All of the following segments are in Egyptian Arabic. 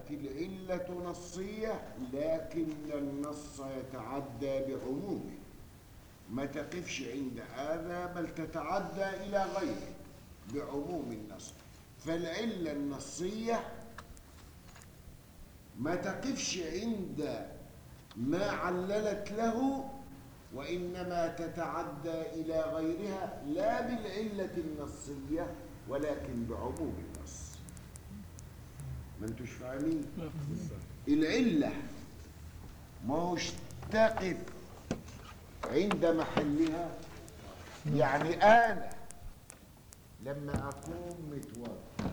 كانت العلة نصية لكن النص يتعدى بعمومه ما تقفش عند هذا بل تتعدى إلى غيره بعموم النص فالعلة النصية ما تقفش عند ما عللت له وإنما تتعدى إلى غيرها لا بالعلة النصية ولكن بعموم النص ما انتوش فاهمين العلة ما هوش تقف عند محلها يعني أنا لما أكون متوضى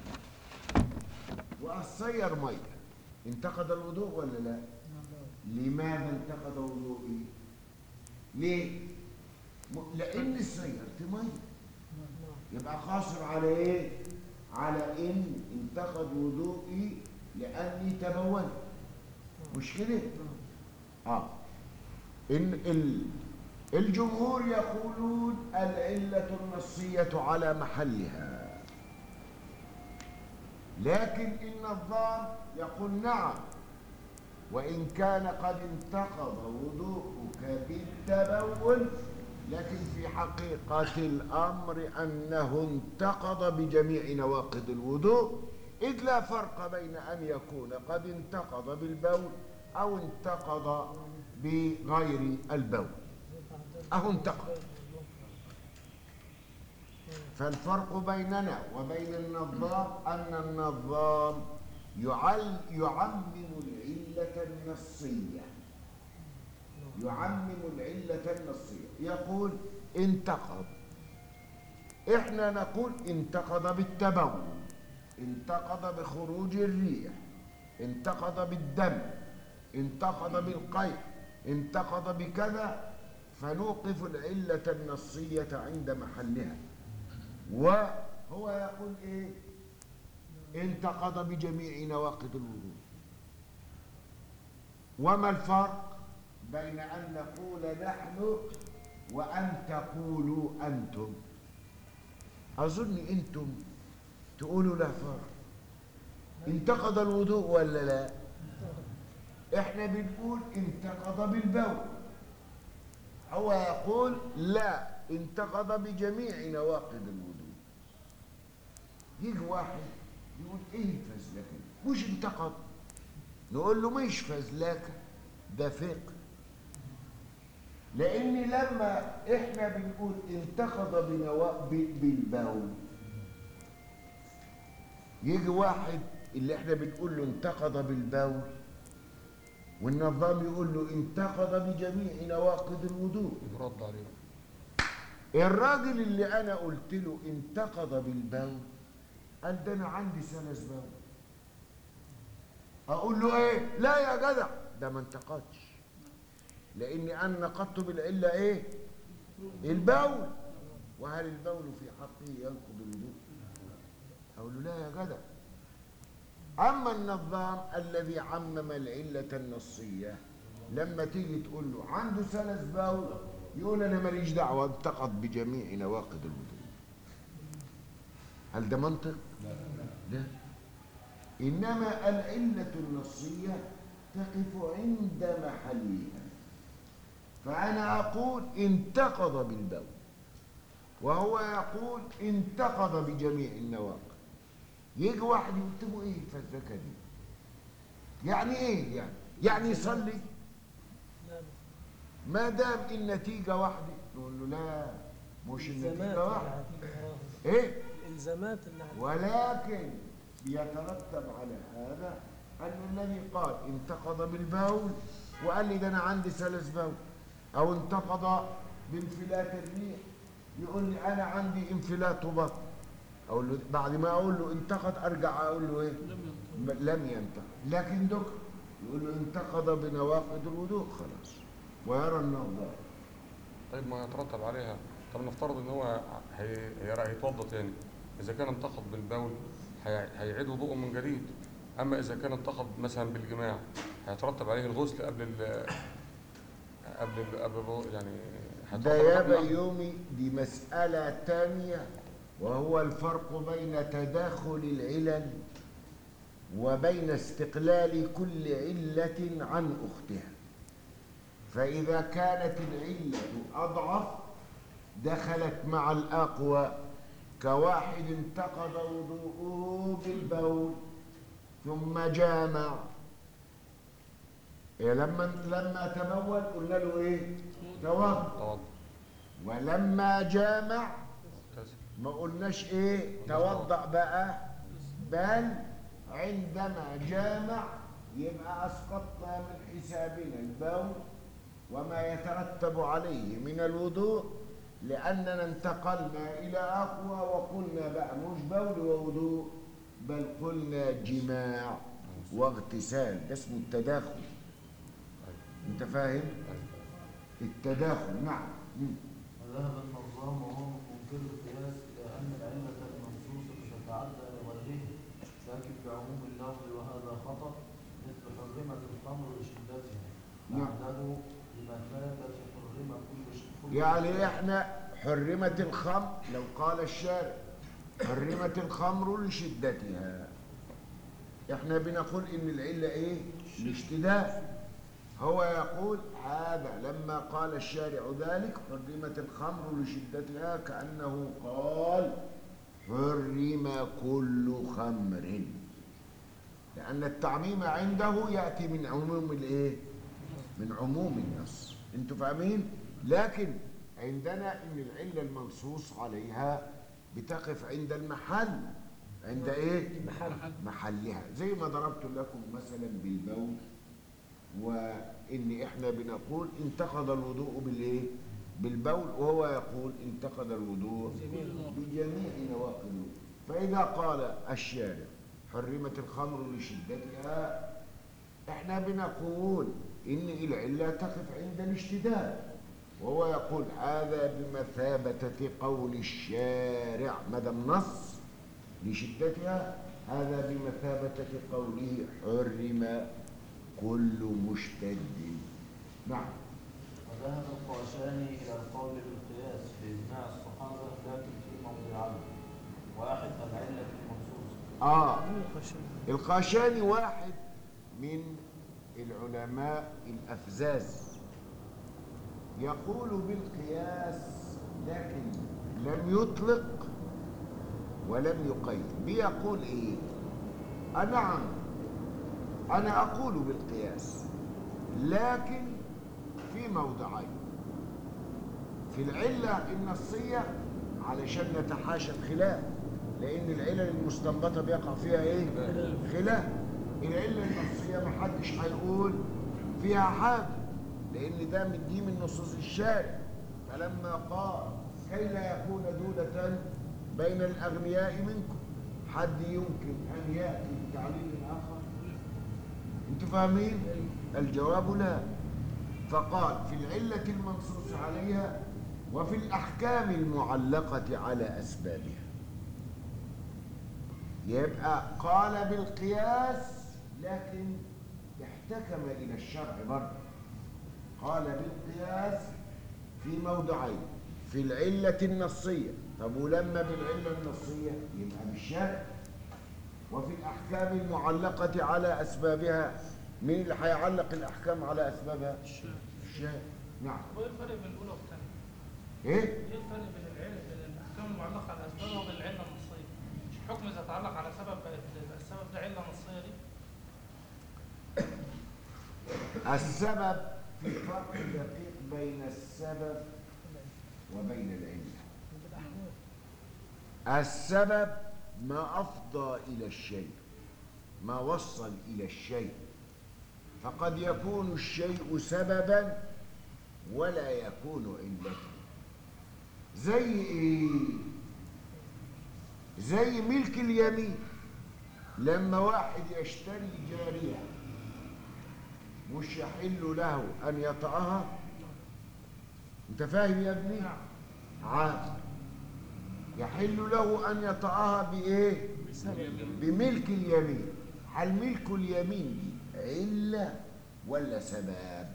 وأصير مية انتقد الوضوء ولا لا؟ لماذا انتقد وضوئي؟ ليه؟ م- لأن سيرت مية يبقى قاصر على إيه؟ على إن انتقد وضوئي لأني تبولت مش كده؟ آه إن ال الجمهور يقولون العلة النصية على محلها لكن النظام يقول نعم وإن كان قد انتقض وضوءك بالتبول لكن في حقيقة الأمر أنه انتقض بجميع نواقض الوضوء إذ لا فرق بين أن يكون قد انتقض بالبول أو انتقض بغير البول أهو انتقض فالفرق بيننا وبين النظام أن النظام يعل يعمم العلة النصية يعمم العلة النصية يقول انتقض احنا نقول انتقض بالتبول انتقض بخروج الريح انتقض بالدم انتقض بالقيح انتقض بكذا فنوقف العلة النصية عند محلها وهو يقول ايه انتقض بجميع نواقض الوضوء وما الفرق بين أن نقول نحن وأن تقولوا أنتم أظن أنتم تقولوا لا فرق انتقض الوضوء ولا لا احنا بنقول انتقض بالبول هو يقول لا انتقض بجميع نواقض الوضوء يجي واحد يقول ايه الفزلكه مش انتقض نقول له مش فزلكه ده فقه لان لما احنا بنقول انتقض بنوا... ب- بالبول يجي واحد اللي احنا بنقول له انتقض بالبول والنظام يقول له انتقض بجميع نواقض الوضوء يرد عليه الراجل اللي انا قلت له انتقض بالبول قال ده انا عندي سلس بول اقول له ايه لا يا جدع ده ما انتقدش لاني انا نقضت بالعله ايه البول وهل البول في حقه ينقض الوضوء اقول له لا يا جدع اما النظام الذي عمم العله النصيه لما تيجي تقول له عنده سلس بول يقول انا ماليش دعوه انتقد بجميع نواقض الوضوء هل ده منطق لا انما العله النصيه تقف عند محلها فانا اقول انتقض بالبول وهو يقول انتقض بجميع النواقض يجي واحد يكتبوا ايه الفزلكه دي يعني ايه يعني يعني يصلي ما دام النتيجه واحده نقول له لا مش الالزامات النتيجه اللي واحده هتيجي وراها. ايه الالزامات اللي هتيجي ولكن يترتب على هذا أن الذي قال انتقض بالبول وقال لي ده أنا عندي سلس بول أو انتقض بانفلات الريح يقول لي أنا عندي انفلات بطن أقول له بعد ما أقول له انتقض أرجع أقول له إيه؟ م- لم ينتقض لكن دكتور يقول له انتقض بنواقض الوضوء خلاص ويرى النظر طيب ما يترتب عليها طب نفترض ان هو هي- هي- هيتوضا تاني اذا كان انتقد بالبول هي- هيعيد وضوءه من جديد اما اذا كان انتقد مثلا بالجماع هيترتب عليه الغسل قبل ال قبل ال قبل الو- يعني هيترتب ده يا قبل الوقت. بيومي دي مسألة تانية وهو الفرق بين تداخل العلل وبين استقلال كل علة عن أختها فإذا كانت العلة أضعف دخلت مع الأقوى كواحد انتقض وضوءه بالبول ثم جامع إيه لما لما تبول قلنا له ايه توضا توضأ ولما جامع كذا ما قلناش ايه توضأ بقى بل عندما جامع يبقى اسقطنا من حسابنا البول وما يترتب عليه من الوضوء لاننا انتقلنا الى اقوى وقلنا بقى مش بول ووضوء بل قلنا جماع واغتسال ده اسمه التداخل انت فاهم التداخل نعم مم. وذهب النظام وهو منكر القياس إلى أن العلة المنصوصة تتعدى لغيره لكن بعموم اللفظ وهذا خطأ مثل حرمة الخمر لشدتها نعم. بعده بمثابة حرم كل شيء يعني احنا حرمت الخمر لو قال الشارع حرمت الخمر لشدتها احنا بنقول ان العله ايه الاشتداد هو يقول هذا لما قال الشارع ذلك حرمت الخمر لشدتها كانه قال حرم كل خمر لان التعميم عنده ياتي من عموم الايه من عموم النص انتوا فاهمين لكن عندنا ان العله المنصوص عليها بتقف عند المحل عند ايه محل محلها زي ما ضربت لكم مثلا بالبول وان احنا بنقول انتقض الوضوء بالايه بالبول وهو يقول انتقض الوضوء بجميع نواقض الوضوء فاذا قال الشارع حرمت الخمر لشدتها احنا بنقول ان العله تقف عند الاشتداد وهو يقول هذا بمثابه قول الشارع ما دام نص لشدتها هذا بمثابة قوله حرم كل مشتد نعم وذهب القاشاني إلى القول بالقياس في إجماع الصحابة لكن في موضعين واحد العلة المنصوصة آه القاشاني واحد من العلماء الأفزاز يقول بالقياس لكن لم يطلق ولم يقيد بيقول ايه آه نعم انا اقول بالقياس لكن في موضعين في العله النصيه علشان نتحاشى الخلاف لان العلل المستنبطه بيقع فيها ايه خلاف العله النصيه ما حدش هيقول فيها حاجه لان ده من دي من نصوص الشارع فلما قال كي لا يكون دوله بين الأغنياء منكم حد يمكن أن يأتي بتعليل آخر أنتوا فاهمين؟ الجواب لا فقال في العلة المنصوص عليها وفي الأحكام المعلقة على أسبابها يبقى قال بالقياس لكن احتكم إلى الشرع برضه قال بالقياس في موضعين في العلة النصية طب ولما بالعلة النصية يبقى بالشرع وفي الأحكام المعلقة على أسبابها مين اللي هيعلق الأحكام على أسبابها؟ الشارع نعم وايه الفرق بين الاولى والثانيه؟ إيه؟ ايه الفرق بين العلم بين الاحكام المعلقه على اسبابها وبين العله النصيه؟ مش الحكم اذا تعلق على سبب بقت بقى السبب ده عله نصيه دي؟ السبب في فرق دقيق بين السبب وبين العلة السبب ما أفضى إلى الشيء ما وصل إلى الشيء فقد يكون الشيء سببا ولا يكون علة زي إيه؟ زي ملك اليمين لما واحد يشتري جارية مش يحل له أن يطأها أنت فاهم يا ابني؟ نعم عادي يحل له أن يطأها بإيه؟ بملك اليمين هل ملك اليمين دي علة ولا سبب؟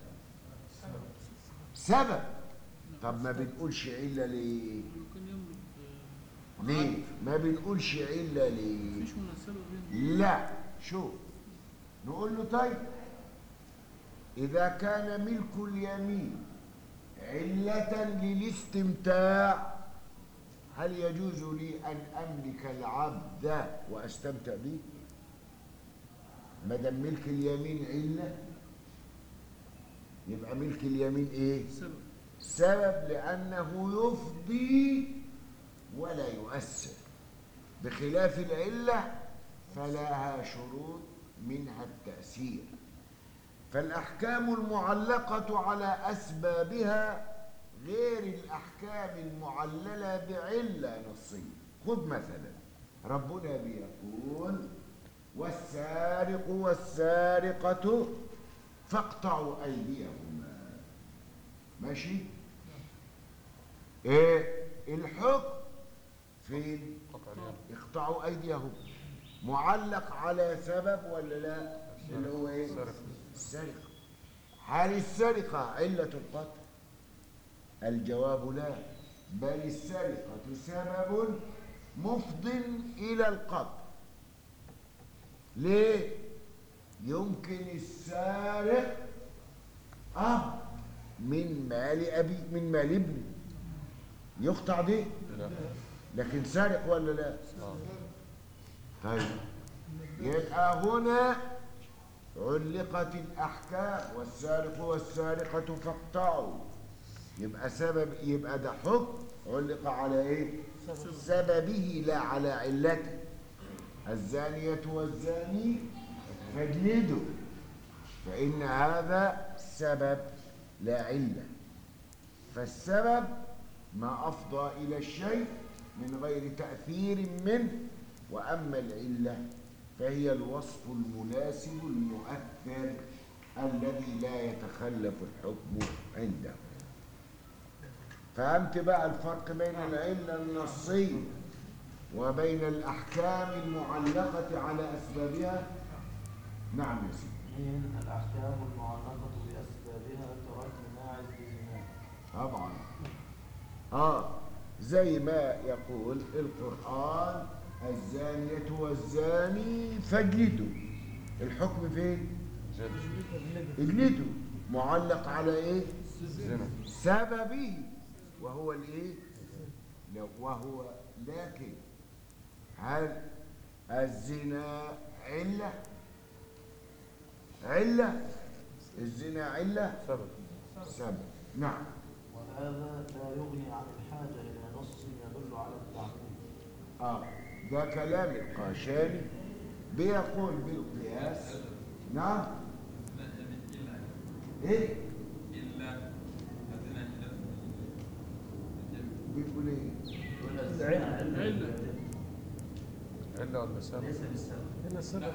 سبب طب ما بنقولش علة ليه؟ ليه؟ ما بنقولش علة ليه؟ مفيش مناسبة بين لا شوف نقول له طيب إذا كان ملك اليمين علة للاستمتاع هل يجوز لي أن أملك العبد وأستمتع به؟ ما دام ملك اليمين علة يبقى ملك اليمين إيه؟ سبب سبب لأنه يفضي ولا يؤثر بخلاف العلة فلها شروط منها التأثير فالأحكام المعلقة على أسبابها غير الأحكام المعللة بعلة نصية خذ مثلا ربنا بيقول والسارق والسارقة فاقطعوا أيديهما ماشي ايه الحكم فين قطع اليد اقطعوا ايديهم معلق على سبب ولا لا اللي هو ايه السرقة. السرقه هل السرقه عله القتل الجواب لا بل السرقه سبب مفض الى القتل ليه يمكن السارق اب من مال ابي من مال ابنه يقطع دي لا لكن سارق ولا لا آه. طيب يبقى هنا علقت الأحكام والسارق والسارقة فاقطعوا يبقى سبب يبقى ده حكم علق على ايه سببه لا على علته الزانية والزاني فاجلدوا فإن هذا سبب لا علة فالسبب ما أفضى إلى الشيء من غير تأثير منه وأما العلة فهي الوصف المناسب المؤثر الذي لا يتخلف الحكم عنده فهمت بقى الفرق بين العلة النصية وبين الأحكام المعلقة على أسبابها نعم يا سيدي من الأحكام المعلقة بأسبابها كرجم ماعز بزنا طبعا اه زي ما يقول القرآن الزانية والزاني فاجلدوا الحكم فين؟ زنا اجلدوا معلق على ايه؟ زنا سببه وهو الايه؟ لو- وهو لكن هل الزنا علة؟ علة الزنا علة؟ سبب سبب نعم وهذا لا يغني عن الحاجة إلى نص يدل على التعميم اه ده كلام القاشاني بيقول بالقياس نعم ايه بيقول ايه علة ولا سبب هنا السبب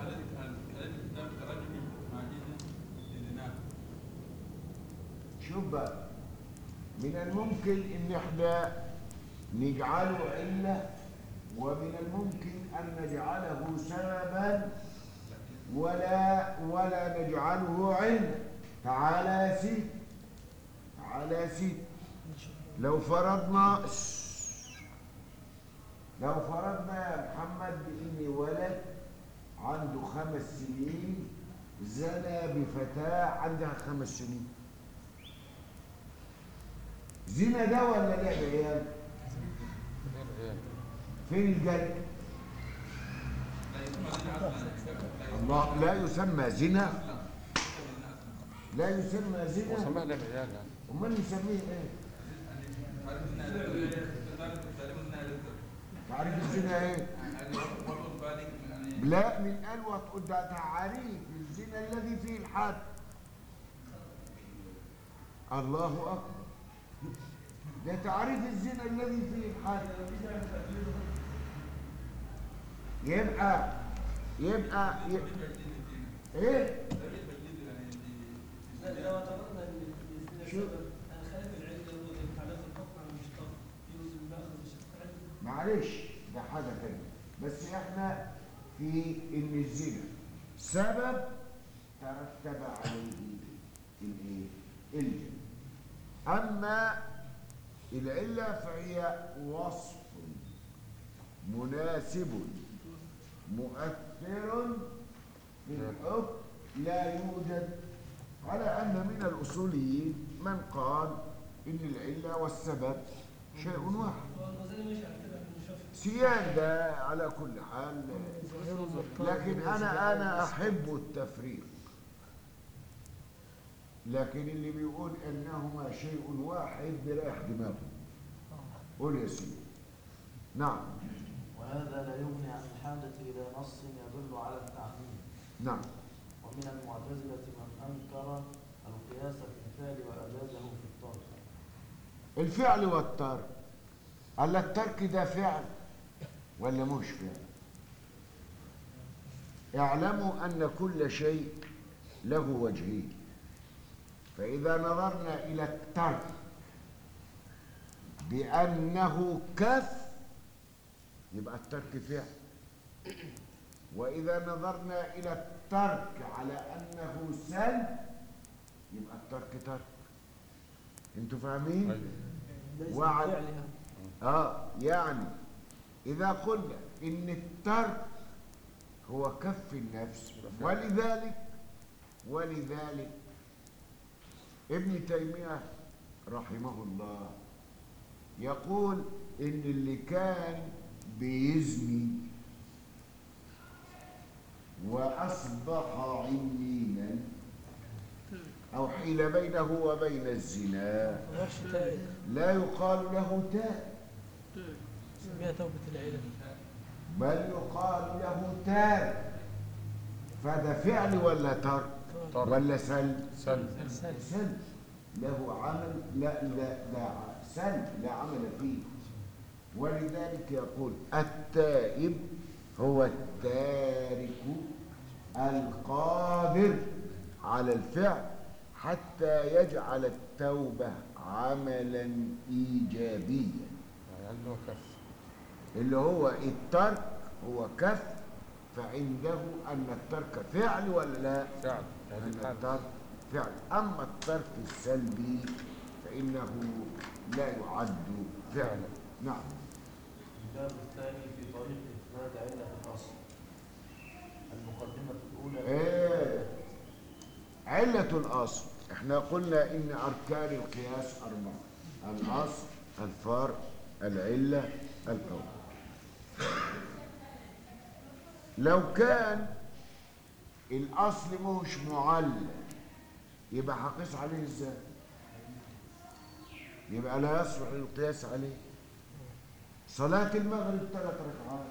شوف بقى من الممكن ان احنا نجعله علة ومن الممكن ان نجعله سببا ولا ولا نجعله علة تعالى يا سيدي تعالى يا سيدي لو فرضنا لو فرضنا يا محمد بإن ولد عنده خمس سنين زنى بفتاة عندها خمس سنين زنا ده ولا لعب عيال؟ ايه العيال فين الجد؟ الله لا يسمى زنا لا يسمى هو زنا سماها لعب عيال يعني امال نسميه ايه؟ تعريف الزنا ايه؟ لا من قال وتقول ده تعريف الزنا الذي فيه الحد الله اكبر ده تعريف الزنا الذي فيه الحد يبقى يبقى ي- ايه لو اعتبرنا ان الزنا شو؟ سبب خلاف العله هو تعليق الحكم على المشتق يلزم باخذ الشق العله معلش ده حاجة تانية بس احنا في ان الزنا سبب ترتب عليه الايه الجن اما العلة فهي وصف مناسب مؤثر بالحكم لا يوجد على أن من الأصوليين من قال إن العلة والسبب شيء واحد والغزالي ماشي على كده ابن شافعي سيان ده على كل حال لكن أنا أنا أحب التفريق لكن اللي بيقول إنهما شيء واحد بيريح دماغه قول يا سيدي نعم وهذا لا يغني عن الحاجة إلى نص يدل على التعميم نعم ومن المعتزلة من أنكر القياس في الفعل وأجازه في الطرق الفعل والترك قال الترك ده فعل ولا مش فعل اعلموا أن كل شيء له وجهين فإذا نظرنا إلى الترك بأنه كف يبقى الترك فعل وإذا نظرنا إلى الترك على أنه سلب يبقى الترك ترك انتوا فاهمين؟ أيوة. ليس وعد. بالفعل يعني. اه يعني إذا قلنا إن الترك هو كف النفس ولذلك ولذلك ابن تيمية رحمه الله يقول إن اللي كان بيزني وأصبح عنينا أو حيل بينه وبين الزنا نفس تائب لا يقال له تائب سميها توبة العلم بل يقال له تاب فده فعل ولا ترك ترك. ولا سلب سلب السلب سلب له عمل لا لا لا سلب لا عمل فيه ولذلك يقول التائب هو التارك القادر على الفعل حتى يجعل التوبة عملا إيجابيا يعني له كف اللي هو الترك هو كف فعنده أن الترك فعل ولا لا؟ فعل أن هذه الحالة الترك فعل أما الترك السلبي فإنه لا يعد فعلا نعم الباب الثاني في طريق إثبات علة الأصل المقدمة الأولى إيه علة الأصل احنا قلنا إن أركان القياس أربعة الأصل الفرع العلة الكون لو كان الأصل مش معلل يبقى هقيس عليه ازاي يبقى لا يصلح للقياس عليه صلاة المغرب ثلاث ركعات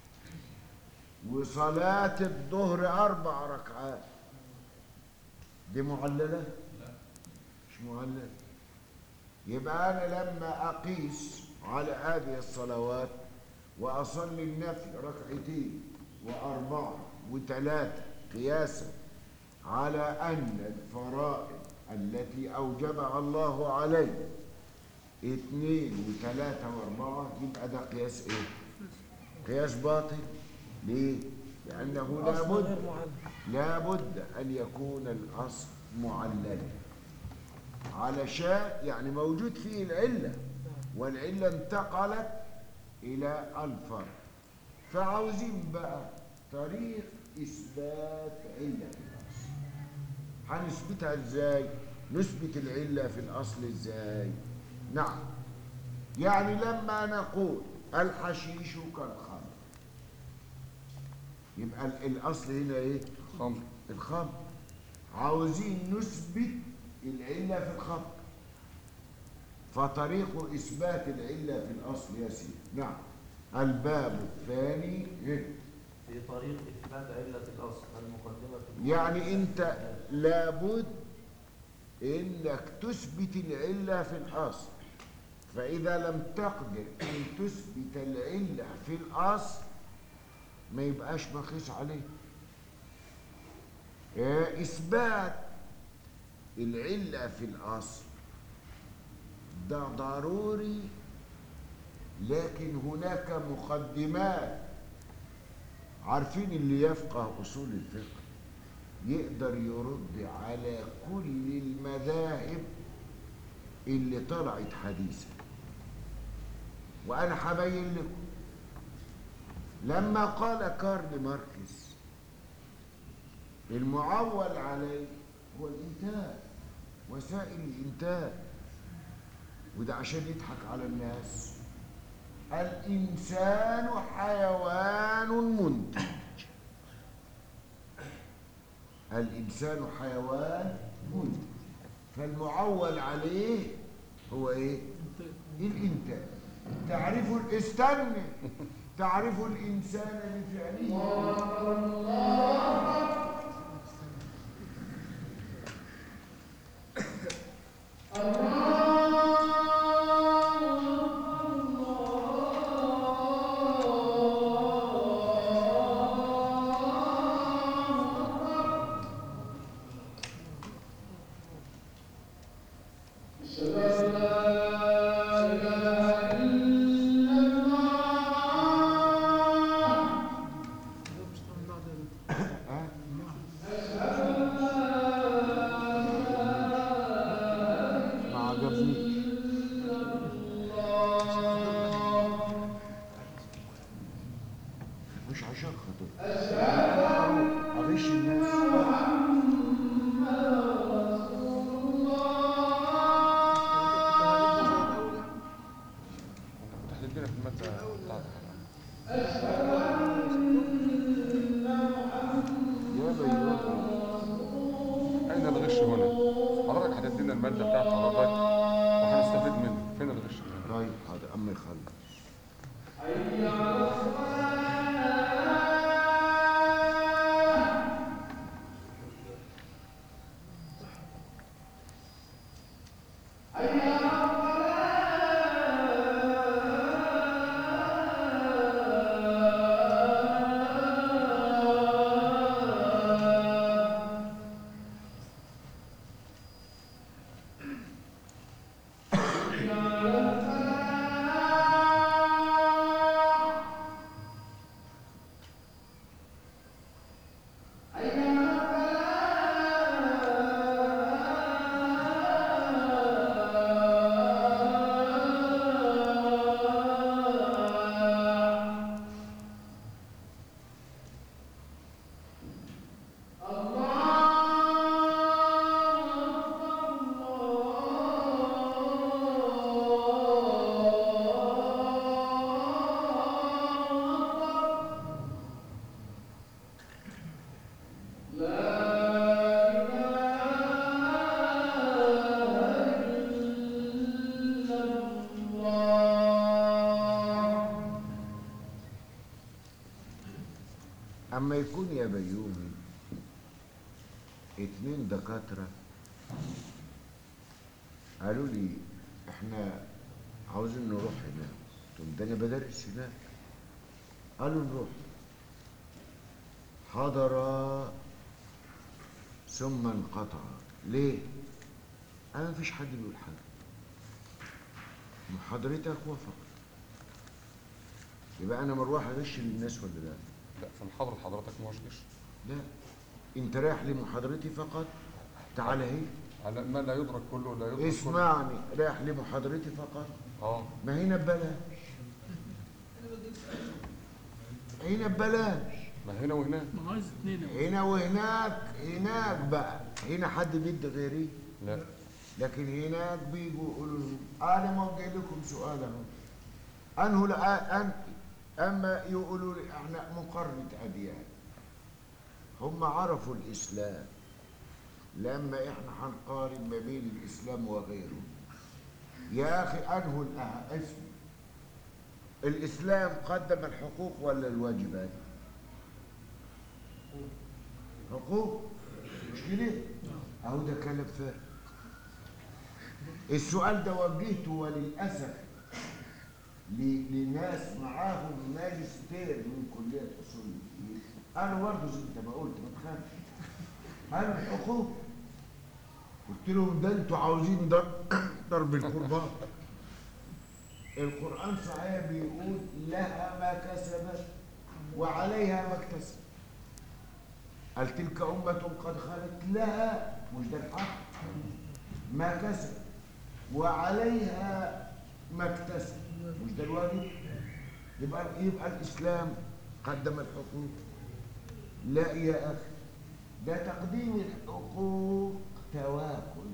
وصلاة الظهر أربع ركعات دي معللة؟ مش معللة يبقى أنا لما أقيس على هذه الصلوات وأصلي النفل ركعتين وأربعة وثلاثة قياسا على أن الفرائض التي أوجبها الله علي اثنين وثلاثة وأربعة يبقى ده قياس إيه؟ قياس باطل ليه؟ لأنه أصل لابد غير معلم لابد أن يكون الأصل معللا علشان يعني موجود فيه العلة والعلة انتقلت إلى الفرع فعاوزين بقى طريق إثبات علة الأصل هنثبتها إزاي؟ نثبت العلة في الأصل إزاي؟ نعم يعني لما نقول الحشيش كالخمر يبقى ال- الأصل هنا إيه؟ خمر الخمر عاوزين نثبت العلة في الخمر فطريق إثبات العلة في الأصل يا سيدي نعم الباب الثاني إيه؟ في طريق إثبات علة الأصل المقدمة الأولى يعني أنت لابد إنك تثبت العلة في الأصل فإذا لم تقدر أن تثبت العلة في الأصل ما يبقاش مقيس عليه إيه، إثبات العلة في الأصل ده ضروري لكن هناك مقدمات عارفين اللي يفقه أصول الفقه يقدر يرد على كل المذاهب اللي طلعت حديثا وأنا هبين لكم لما قال كارل ماركس المعول عليه هو الإنتاج وسائل الإنتاج وده عشان يضحك على الناس الإنسان حيوان منتج الإنسان حيوان منتج فالمعول عليه هو إيه؟ الإنتاج تعرف استنى تعرف الإنسان بفعله ما عجبنيش مش عشان خاطر اغش الناس كنت هتدينا في المادة بتاعتك يا بيوت أين الغش هنا؟ حضرتك هتدينا المادة بتاعت حضرتك وهنستفيد منه فين الغش هنا؟ طيب حاضر اما يخلص اما يكون يا بيومي اتنين دكاترة قالوا لي احنا عاوزين نروح هناك قلت لهم ده انا بدرس هناك قالوا نروح حضر ثم انقطع ليه؟ انا مفيش حد بيقول حاجه محاضرتك وفقت يبقى انا مروح اغش للناس ولا لا؟ لا في محاضرة حضرتك ما هوش غش لا انت رايح لمحاضرتي فقط تعال اهي على ما لا يدرك كله لا يدرك كله اسمعني رايح لمحاضرتي فقط اه ما هنا ببلاش هنا ببلاش ما هنا وهناك ما عايز اتنين أهو. هنا وهناك هناك بقى هنا حد بيدي غيري لا لكن هناك بيجوا يقولوا لهم انا موجه لكم سؤال اهو انه لا أن اما يقولوا لي احنا مقارنه اديان هم عرفوا الاسلام لما احنا هنقارن ما بين الاسلام وغيره يا اخي انه الأه- اسم الاسلام قدم الحقوق ولا الواجبات حقوق مش كده اهو ده كلام فارغ السؤال ده وجهته وللاسف ل- لناس معاهم ماجستير من كليه اصول الدين انا برضه زي انت ما قلت ما تخافش قالوا الحقوق قلت لهم ده انتوا عاوزين ضرب ضرب القربان القران صحيح بيقول لها ما كسبت وعليها ما اكتسبت قال تلك أمة قد خلت لها مش ده الحق ما كسب وعليها ما اكتسب مش ده الواجب يبقى يبقى الإسلام قدم الحقوق لا يا أخي ده تقديم الحقوق تواكل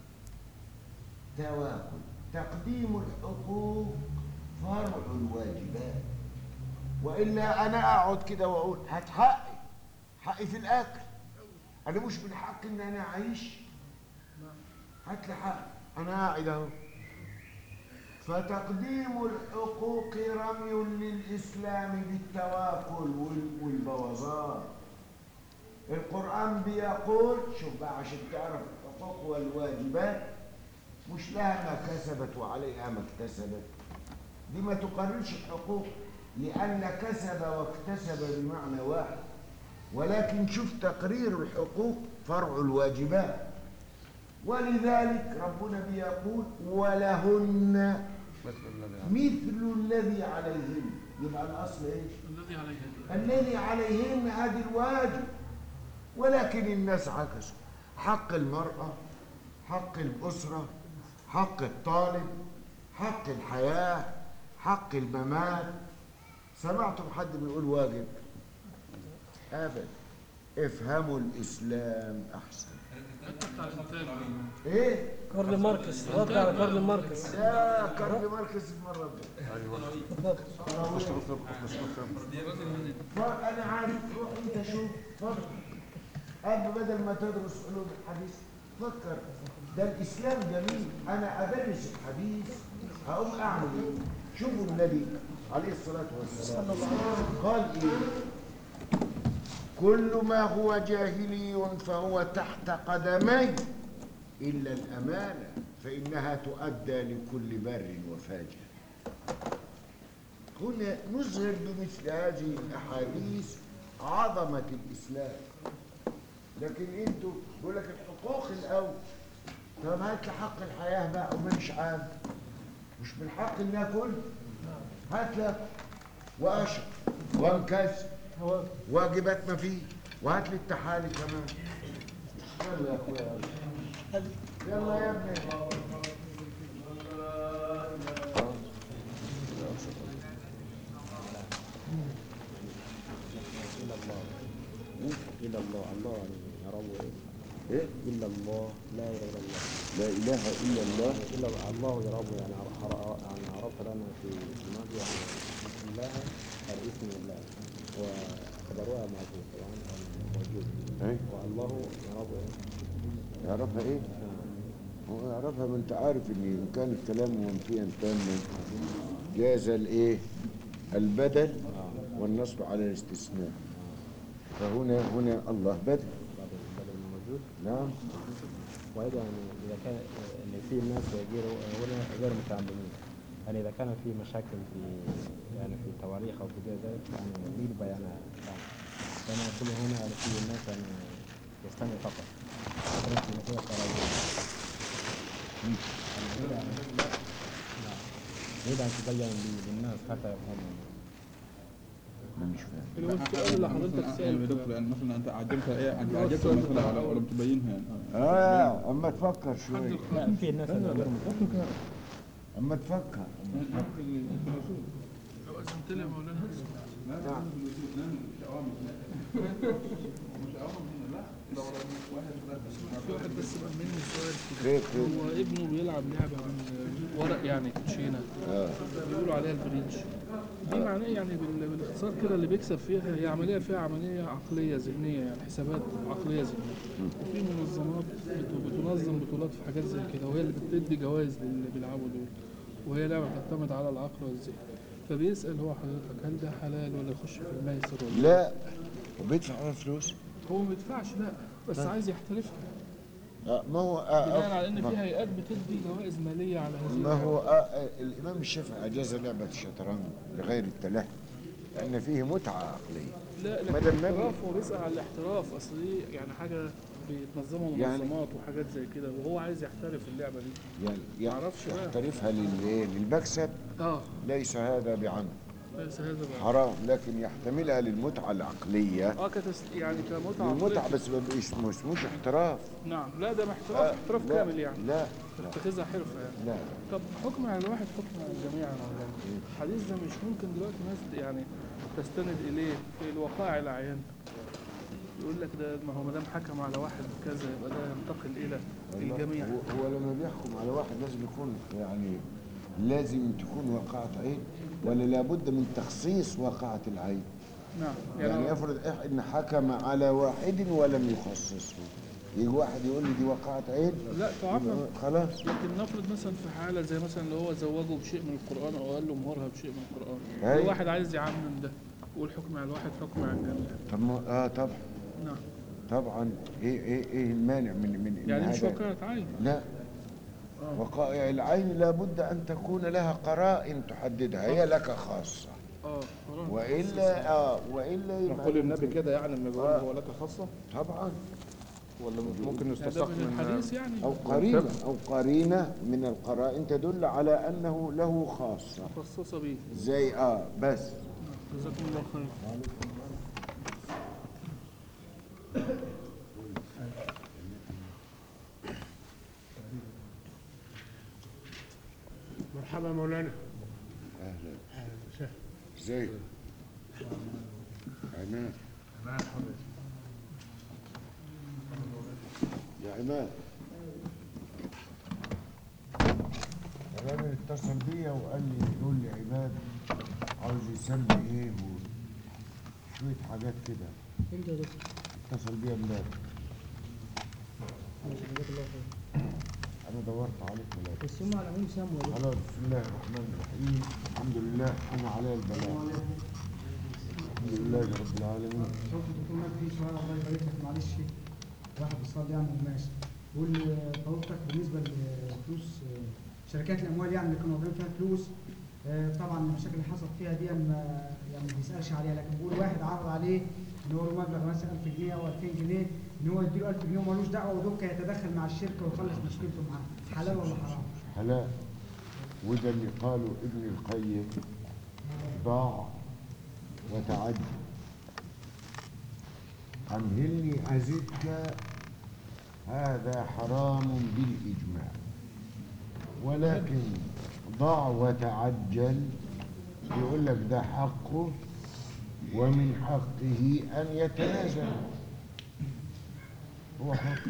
تواكل تقديم الحقوق فرع الواجبات والا انا اقعد كده واقول هات حقي حقي في الاكل انا مش من حقي ان انا اعيش هات لي حقي انا قاعد اهو فتقديم الحقوق رمي للاسلام بالتواكل وال- والبوظان القرآن بيقول شوف بقى عشان تعرف الحقوق والواجبات مش لها ما كسبت وعليها ما اكتسبت دي ما تقررش الحقوق لأن كسب واكتسب بمعنى واحد ولكن شوف تقرير الحقوق فرع الواجبات ولذلك ربنا بيقول ولهن مثل الذي مثل الذي عليهن يبقى الأصل ايه؟ الذي عليه الذي عليهن هذا الواجب ولكن الناس عكسوا حق المرأة حق الأسرة حق الطالب حق الحياة حق الممات سمعتم حد بيقول واجب أبدا افهموا الإسلام أحسن بتاع الانتاج إيه؟ كارل ماركس رد على كارل ماركس لا كارل ماركس المرة الجاية ايوه فأنا عارف روح أنت شوف فكر قبل بدل ما تدرس علوم الحديث فكر ده الإسلام جميل أنا أدرس الحديث هقوم أعمل إيه؟ شوفوا النبي عليه الصلاة والسلام قال إيه؟ كل ما هو جاهلي فهو تحت قدمي إلا الأمانة فإنها تؤدى لكل بر وفاجر هنا نظهر بمثل هذه الأحاديث عظمة الإسلام لكن انتوا بيقول لك الحقوق الأول طب هات لي حق الحياة بقى ومش عام مش من حق إن آكل هات لك وأشرب وانكسر واجبات ما فيه وهات لي التحالي كمان يلا يا اخويا يلا. يلا يا ابني إلا الله الله يعني يا رب ايه إلا الله لا إله إلا الله لا اله الا الله إلا الله يا رب يعني عر- يعني عرفت لنا في الماضي يعني بسم الله الاسم الله وخبرها معروف طبعا موجود ايه والله يا رب يعرفها ايه هو يعرفها ما انت عارف ان ان كان الكلام منفيا تاما جاز الايه البدل والنصب على الاستثناء فهنا هنا الله بدل بدل بدل موجود نعم وأيضا يعني إذا كان إن في ناس غير هنا غير متعلمين يعني إذا كان في مشاكل في يعني في التواريخ أو في غير ذلك يعني يريد بيانها فأنا أقول هنا يعني في الناس يعني يستمع فقط لكن في هي قراءة يعني يريد أن نعم. يريد أن تبين لي- للناس حتى يفهموا انا مش فاهم اللي هو السؤال اللي حضرتك يعني يا سألته دكتور يعني مثلا انت عجبتها ايه انت عجبتها مثلا ولا ولا بتبينها يعني اه اما تفكر شوي لا في ناس يعني غير متعلمين اما تفكر لو أذنت لي يا مولانا نعم في واحد بس بقى مني سؤال كده خير خير هو ابنه بيلعب لعبة من ورق يعني كوتشينة اه بيقولوا عليها البريدج دي معناه يعني بال- بالاختصار كده اللي بيكسب فيها هي عملية فيها عملية عقلية ذهنية يعني حسابات عقلية ذهنية وفي منظمات بت- بتنظم بطولات في حاجات زي كده وهي اللي بتدي جوائز للي بيلعبوا دول وهي لعبة بتعتمد على العقل والذهن فبيسأل هو حضرتك هل ده حلال ولا يخش في الميسر ولا لا وبيدفع على فلوس هو ما بيدفعش لا بس عايز يحترفها آه ما هو آه بناء آه على ان ما- في هيئات بتدي جوائز ماليه على هذه ما هو آه آه الإمام الشافعي أجاز لعبة الشطرنج لغير التلهي لأن فيه متعة عقلية لا ما دام ما الاحتراف هو بيسأل على الاحتراف اصل دي يعني حاجه بيتنظمها يعني- منظمات وحاجات زي كده وهو عايز يحترف اللعبه دي يعني يعني معرفش بقى. يحترفها للإيه؟ للمكسب اه ليس هذا بعمد بس هذا بقى حرام لكن يحتملها للمتعة العقلية اه كتس يعني كمتعه المتعة عقلية. بس ما بيش- ما اسموش احتراف نعم لا ده محترف آه، احتراف لا، كامل يعني لا لا تتخذها حرفه يعني لا طب حكم على الواحد حكم على الجميع يا مولانا الحديث ده مش ممكن دلوقتي ناس يعني تستند اليه في الوقائع العيان يقول لك ده ما هو ما دام حكم على واحد كذا يبقى ده ينتقل الى الجميع هو هو لما بيحكم على واحد لازم يكون يعني لازم تكون واقعة عين ولا لابد من تخصيص واقعة العين نعم يعني يعني افرض إح- ان حكم على واحد ولم يخصصه يجي واحد يقول لي دي واقعة عين لا تعرف يبقى خلاص لكن نفرض مثلا في حاله زي مثلا اللي هو زوجه بشيء من القران او قال له مهرها بشيء من القران أيوة. لو واحد عايز يعمم ده والحكم على الواحد حكم على الجميع طب ما اه طبعا نعم طبعا ايه ايه ايه المانع من من إن يعني مش هذا- واقعة عين لا وقائع العين لابد ان تكون لها قرائن تحددها هي لك خاصه اه قرآن. والا اه والا يبقى يقول النبي كده يعني لما بيقول هو لك خاصة طبعا ولا ممكن يعني ده يستساق من من الحديث يعني او قرينه او قرينه من القرائن تدل على انه له خاصه مخصصة به زي اه بس جزاكم الله خير مرحبا مولانا اهلا ازيك عماد يا عماد الراجل اتصل بيا وقال لي يقول لي عماد عاوز يسمي ايه و- شوية حاجات كده انت يا دكتور اتصل بيا امبارح ماشي، جزاك الله خير انا دورت عليك ملاك بس هم على العموم سموا يا دكتور خلاص بسم الله الرحمن الرحيم الحمد لله انا علي البلاء الحمد لله رب العالمين شوف الدكتور مات في سؤال الله يبارك لك معلش واحد اتصال يعني وماشي بيقول لي حضرتك بالنسبه لفلوس آه، شركات الاموال يعني اللي كانوا واخدين فيها فلوس آه، طبعا المشاكل اللي حصلت فيها دي ما يعني ما بيسالش عليها لكن بيقول واحد عرض عليه ان هو له مبلغ مثلا 1000 جنيه او 2000 جنيه ان هو يديله 1000 جنيه ومالوش دعوه ودول يتدخل مع الشركه ويخلص مشكلته معاه حلال ولا حرام؟ حلال وده اللي قاله ابن القيم ضاع وتعدي أمهلني أزدك هذا حرام بالإجماع ولكن ضاع وتعجل يقول لك ده حقه ومن حقه أن يتنازل هو حق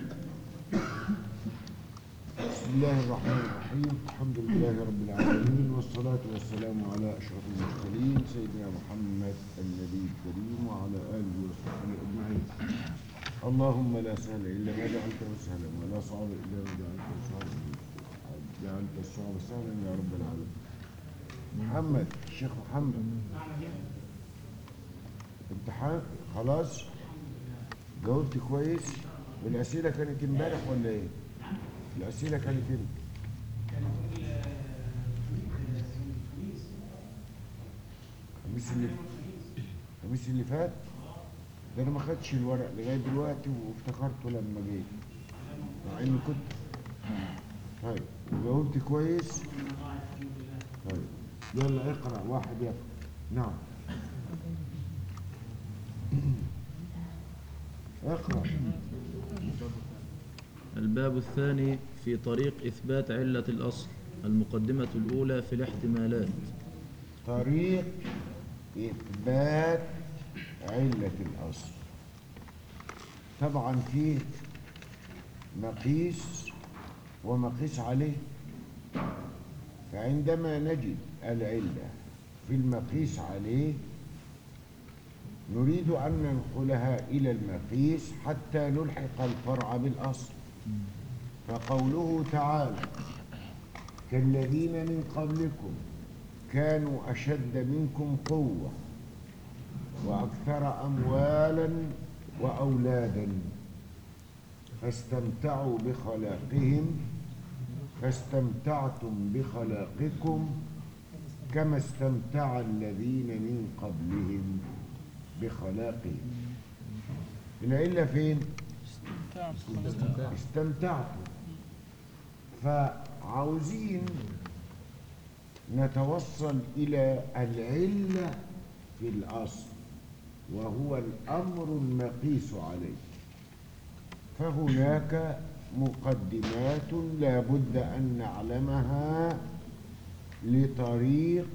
بسم الله الرحمن الرحيم الحمد لله رب العالمين والصلاة والسلام على أشرف المرسلين سيدنا محمد النبي الكريم وعلى آله وصحبه أجمعين اللهم لا سهل إلا ما جعلته سهلا ولا صعب إلا ما جعلته صعبا جعلت الصعب سهلا يا رب العالمين محمد الشيخ محمد امتحان خلاص جاوبت كويس والأسئلة كانت امبارح ولا إيه؟ الأسئلة كانت امتى؟ الخميس اللي الخميس اللي فات ده انا ما خدتش الورق لغايه دلوقتي وافتكرته لما جيت مع اني كنت طيب وجاوبت كويس طيب يلا اقرا واحد يقرا نعم اقرا الباب الثاني في طريق إثبات علة الأصل المقدمة الأولى في الاحتمالات طريق إثبات علة الأصل طبعا فيه مقيس ومقيس عليه فعندما نجد العلة في المقيس عليه نريد أن ننقلها إلى المقيس حتى نلحق الفرع بالأصل فقوله تعالى كالذين من قبلكم كانوا أشد منكم قوة وأكثر أموالا وأولادا فاستمتعوا بخلاقهم فاستمتعتم بخلاقكم كما استمتع الذين من قبلهم بخلاقهم العلة فين؟ استمتعتم فعاوزين نتوصل إلى العلة في الأصل وهو الأمر المقيس عليه فهناك مقدمات لا بد أن نعلمها لطريق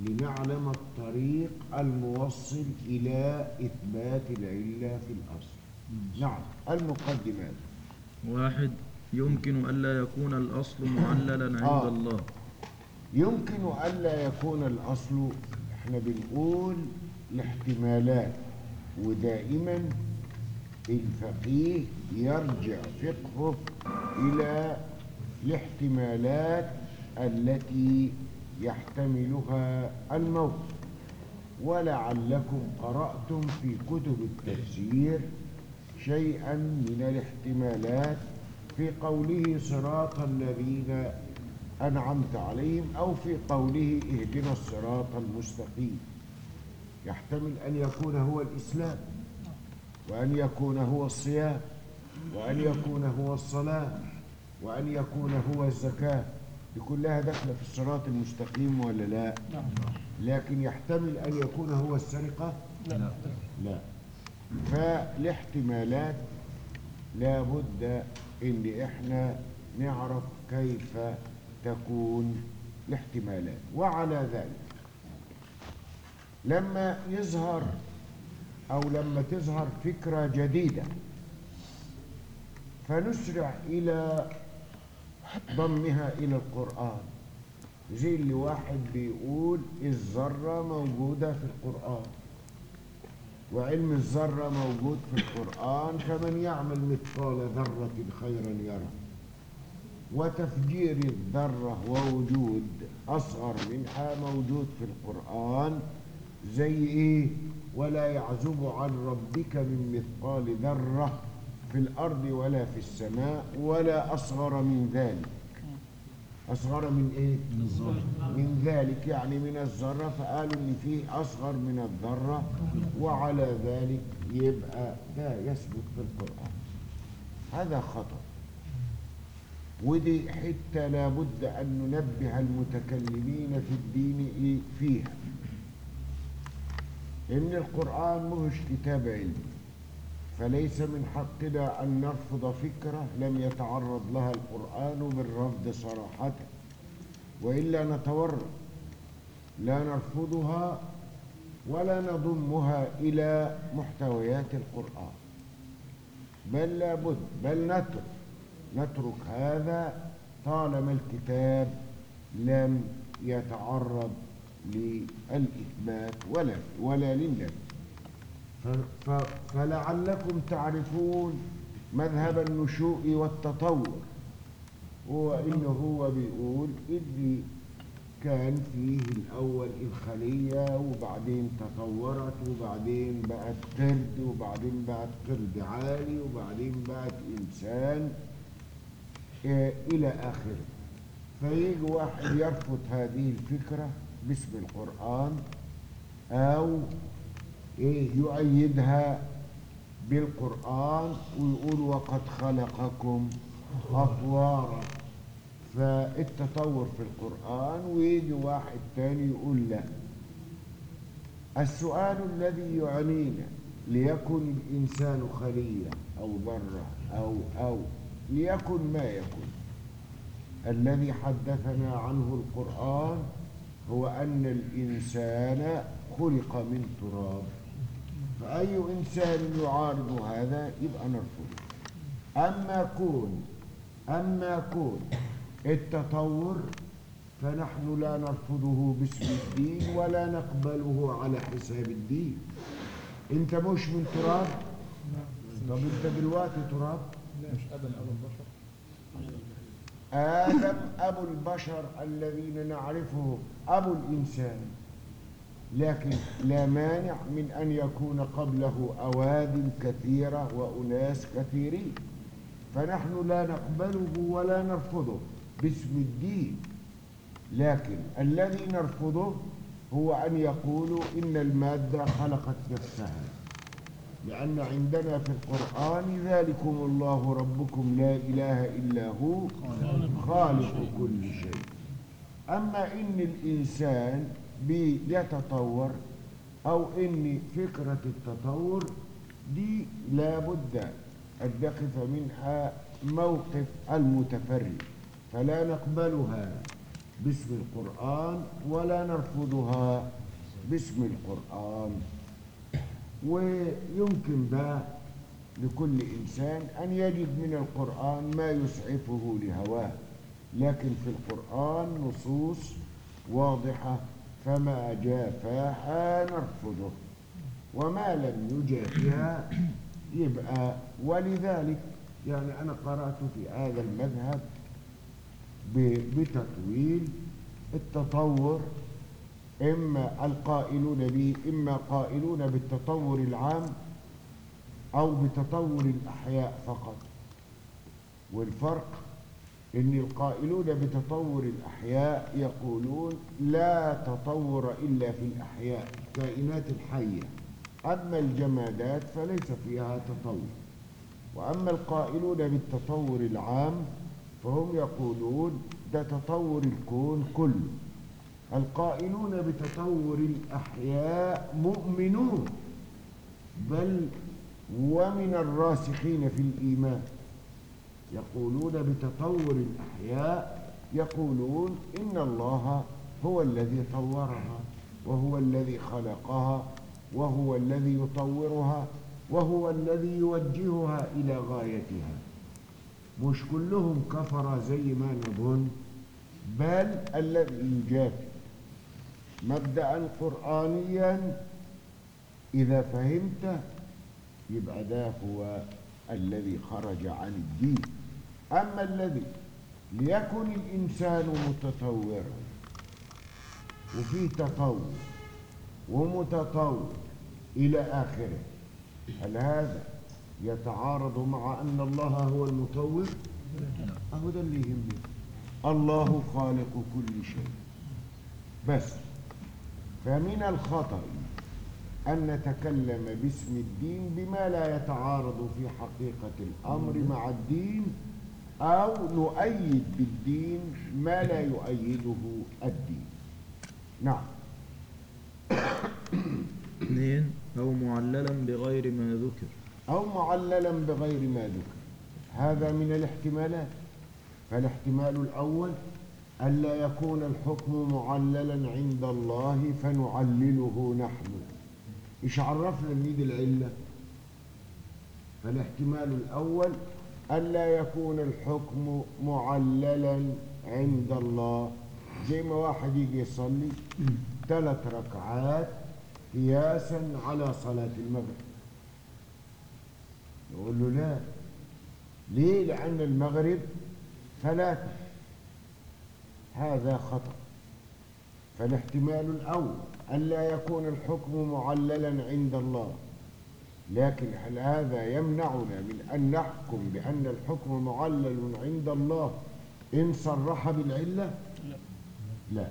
لنعلم الطريق الموصل إلى إثبات العلة في الأصل نعم المقدمات واحد يمكن ألا يكون الأصل معللا عند آه. الله يمكن ألا يكون الأصل احنا بنقول الاحتمالات ودائما الفقيه يرجع فقهه إلى الاحتمالات التي يحتملها الموت ولعلكم قرأتم في كتب التفسير شيئا من الاحتمالات في قوله صراط الذين أنعمت عليهم أو في قوله اهدنا الصراط المستقيم يحتمل أن يكون هو الإسلام وأن يكون هو الصيام وأن يكون هو الصلاة وأن يكون هو الزكاة دي كلها داخلة في الصراط المستقيم ولا لا لكن يحتمل أن يكون هو السرقة لا لا فالاحتمالات لابد ان احنا نعرف كيف تكون الاحتمالات وعلى ذلك لما يظهر او لما تظهر فكرة جديدة فنسرع الى ضمها الى القرآن زي اللي واحد بيقول الذرة موجودة في القرآن وعلم الذرة موجود في القرآن فمن يعمل مثقال ذرة خيرا يره وتفجير الذرة ووجود أصغر منها موجود في القرآن زي إيه ولا يعزب عن ربك من مثقال ذرة في الأرض ولا في السماء ولا أصغر من ذلك أصغر من إيه؟ من الذرة من ذلك يعني من الذرة فقالوا إن فيه أصغر من الذرة وعلى ذلك يبقى لا يثبت في القرآن هذا خطأ ودي حتة لابد أن ننبه المتكلمين في الدين إيه فيها إن القرآن مهش كتاب علمي فليس من حقنا أن نرفض فكرة لم يتعرض لها القرآن بالرفض صراحة وإلا نتورط لا نرفضها ولا نضمها إلى محتويات القرآن بل لابد بل نترك نترك هذا طالما الكتاب لم يتعرض للإثبات ولا ولا للنفي ف- ف- فلعلكم تعرفون مذهب النشوء والتطور هو إنه هو بيقول إن كان فيه الأول الخلية وبعدين تطورت وبعدين بقت قرد وبعدين بقت قرد عالي وبعدين بقت إنسان آه، إلى آخره فيجي واحد يرفض هذه الفكرة باسم القرآن أو إيه يؤيدها بالقرآن ويقول وقد خلقكم أطوارا فالتطور في القرآن ويجي واحد تاني يقول لا السؤال الذي يعنينا ليكن الإنسان خلية أو ذرة أو أو ليكن ما يكن الذي حدثنا عنه القرآن هو أن الإنسان خلق من تراب فأي إنسان يعارض هذا يبقى نرفضه أما كون أما كون التطور فنحن لا نرفضه باسم الدين ولا نقبله على حساب الدين انت مش من تراب طب انت دلوقتي تراب مش ادم ابو البشر آدم أبو البشر الذين نعرفهم أبو الإنسان لكن لا مانع من أن يكون قبله أواد كثيرة وأناس كثيرين فنحن لا نقبله ولا نرفضه باسم الدين لكن الذي نرفضه هو أن يقولوا إن المادة خلقت نفسها لأن عندنا في القرآن ذلكم الله ربكم لا إله إلا هو خالق كل شيء أما إن الإنسان بيتطور أو إن فكرة التطور دي لابد أن نقف منها موقف المتفرد فلا نقبلها باسم القرآن ولا نرفضها باسم القرآن ويمكن بقى لكل إنسان أن يجد من القرآن ما يسعفه لهواه لكن في القرآن نصوص واضحة فما جافاها نرفضه وما لم يجافها يبقى ولذلك يعني أنا قرأت في هذا المذهب ب- بتطويل التطور إما القائلون به إما قائلون بالتطور العام أو بتطور الأحياء فقط والفرق إن القائلون بتطور الأحياء يقولون لا تطور إلا في الأحياء الكائنات الحية أما الجمادات فليس فيها تطور وأما القائلون بالتطور العام فهم يقولون ده تطور الكون كله القائلون بتطور الأحياء مؤمنون بل ومن الراسخين في الإيمان يقولون بتطور الأحياء يقولون إن الله هو الذي طورها وهو الذي خلقها وهو الذي يطورها وهو الذي يوجهها إلى غايتها مش كلهم كفر زي ما نظن بل الذي يجافي مبدأ قرآنيا إذا فهمته يبقى ده هو الذي خرج عن الدين أما الذي ليكن الإنسان متطورا وفي تطور ومتطور إلى آخره هل هذا يتعارض مع أن الله هو المطور أهو ده اللي يهمني الله خالق كل شيء بس فمن الخطأ أن نتكلم باسم الدين بما لا يتعارض في حقيقة الأمر مع الدين أو نؤيد بالدين ما لا يؤيده الدين نعم اثنين أو معللا بغير ما ذكر أو معللا بغير ما ذكر هذا من الاحتمالات فالاحتمال الأول ألا يكون الحكم معللا عند الله فنعلله نحن إيش عرفنا ان دي العلة فالاحتمال الأول ألا يكون الحكم معللا عند الله زي ما واحد يجي يصلي ثلاث ركعات قياسا على صلاة المغرب يقول له لا ليه لأن المغرب ثلاثة هذا خطأ فالاحتمال الأول ألا يكون الحكم معللا عند الله لكن هل هذا يمنعنا من أن نحكم بأن الحكم معلل عند الله إن صرح بالعلة لا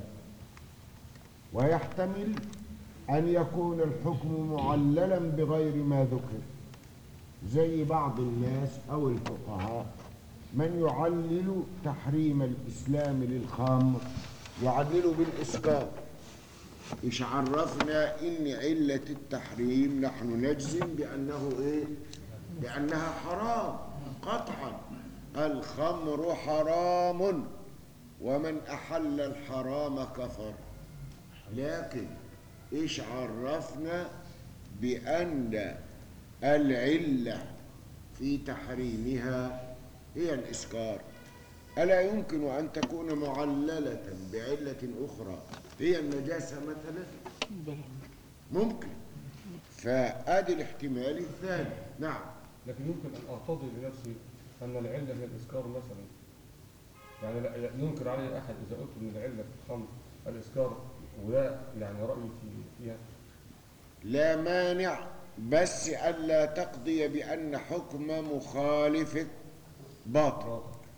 ويحتمل أن يكون الحكم معللا بغير ما ذكر زي بعض الناس أو الفقهاء من يعلل تحريم الإسلام للخمر يعلل بالإسقاط إيش عرفنا إن علة التحريم نحن نجزم بأنه إيه؟ بأنها حرام قطعا الخمر حرام ومن أحل الحرام كفر لكن إيش عرفنا بأن العلة في تحريمها هي الإسكار ألا يمكن أن تكون معللة بعلة أخرى هي النجاسة مثلا ممكن فآدي الاحتمال الثاني نعم لكن يمكن أن أرتضي لنفسي أن العلة هي الإسكار مثلا يعني لا لا ينكر علي أحد إذا قلت أن العلة في الخمر الإسكار وده يعني رأيي في- فيها لا مانع بس ألا تقضي بأن حكم مخالفك باطل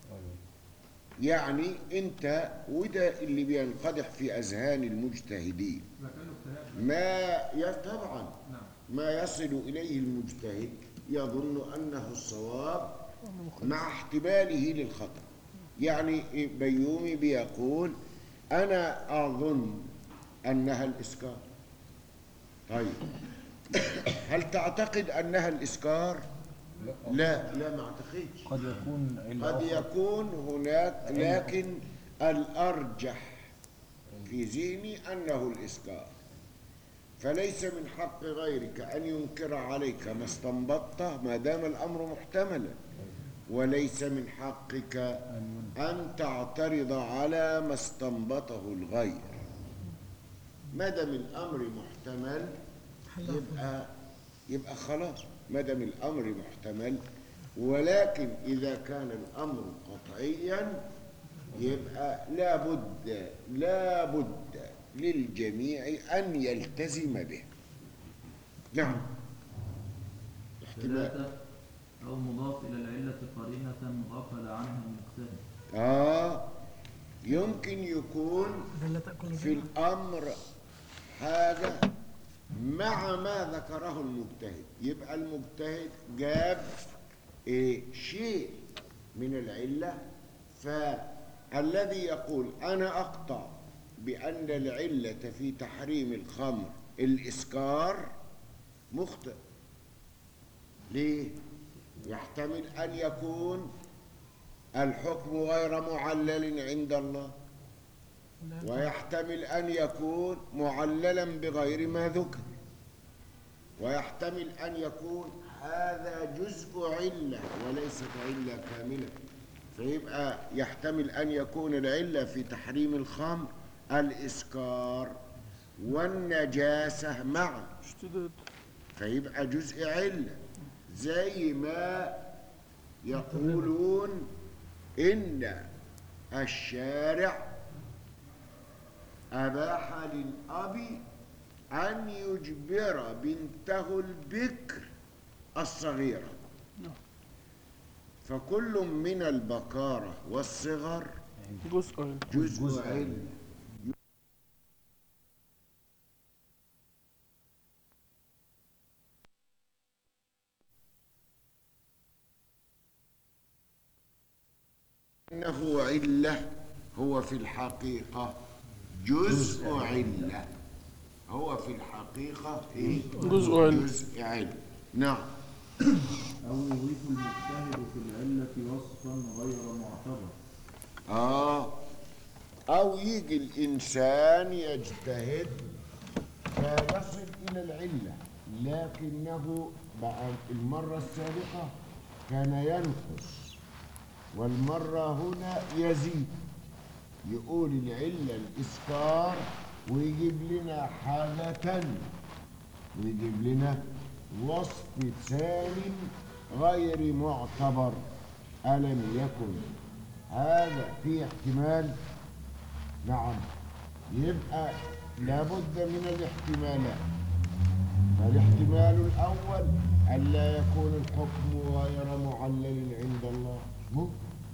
يعني أنت وده اللي بينقدح في أذهان المجتهدين ما ي- طبعا ما يصل إليه المجتهد يظن أنه الصواب مع احتماله للخطأ يعني بيومي بيقول أنا أظن أنها الإسكار طيب هل تعتقد أنها الإسكار؟ لا لا ما أعتقدش قد يكون علة قد أخرى. يكون هناك لكن الأرجح في ذهني أنه الإسكار فليس من حق غيرك أن ينكر عليك ما استنبطته ما دام الأمر محتملا وليس من حقك أن تعترض على ما استنبطه الغير ما دام الأمر محتمل يبقى يبقى خلاص ما دام الأمر محتمل ولكن إذا كان الأمر قطعيا يبقى لابد لابد للجميع أن يلتزم به نعم احتمال ثلاثة أو مضاف إلى العلة قرينة غفل عنها المجتهد آه يمكن يكون في الأمر حاجة مع ما ذكره المجتهد يبقى المجتهد جاب إيه شيء من العلة فالذي يقول أنا أقطع بأن العلة في تحريم الخمر الإسكار مخطئ ليه؟ يحتمل أن يكون الحكم غير معلل عند الله ويحتمل أن يكون معللا بغير ما ذكر ويحتمل أن يكون هذا جزء علة وليست علة كاملة فيبقى يحتمل أن يكون العلة في تحريم الخمر الإسكار والنجاسة معا اشتداد فيبقى جزء علة زي ما يقولون إن الشارع أباح للأب أن يجبر بنته البكر الصغيرة فكل من البكارة والصغر جزء جزء علة إنه علة هو في الحقيقة جزء علة هو في الحقيقة إيه؟ جزء علة. جزء علة نعم أو يضيف المجتهد في العلة وصفا غير معتبر آه أو يجي الإنسان يجتهد فيصل إلى العلة لكنه بقى المرة السابقة كان ينقص والمرة هنا يزيد يقول العلة الإسكار ويجيب لنا حاجة تانية ويجيب لنا وصف ثاني غير معتبر ألم يكن هذا في احتمال نعم يبقى لابد من الاحتمالات فالاحتمال الأول ألا يكون الحكم غير معلل عند الله ممكن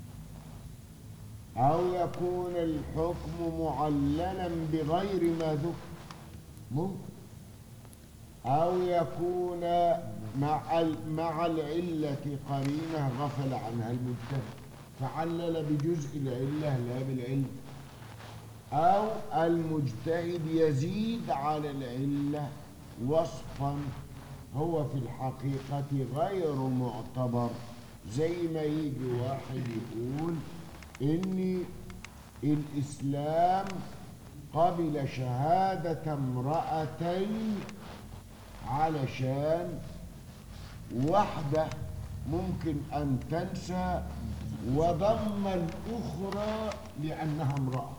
أو يكون الحكم معللا بغير ما ذكر ممكن أو يكون مع ال- مع العلة قرينة غفل عنها المجتهد فعلل بجزء العلة لا بالعلة أو المجتهد يزيد على العلة وصفا هو في الحقيقة غير معتبر زي ما يجي واحد يقول إن الإسلام قبل شهادة امرأتين علشان واحدة ممكن أن تنسى وضم الأخرى لأنها امرأة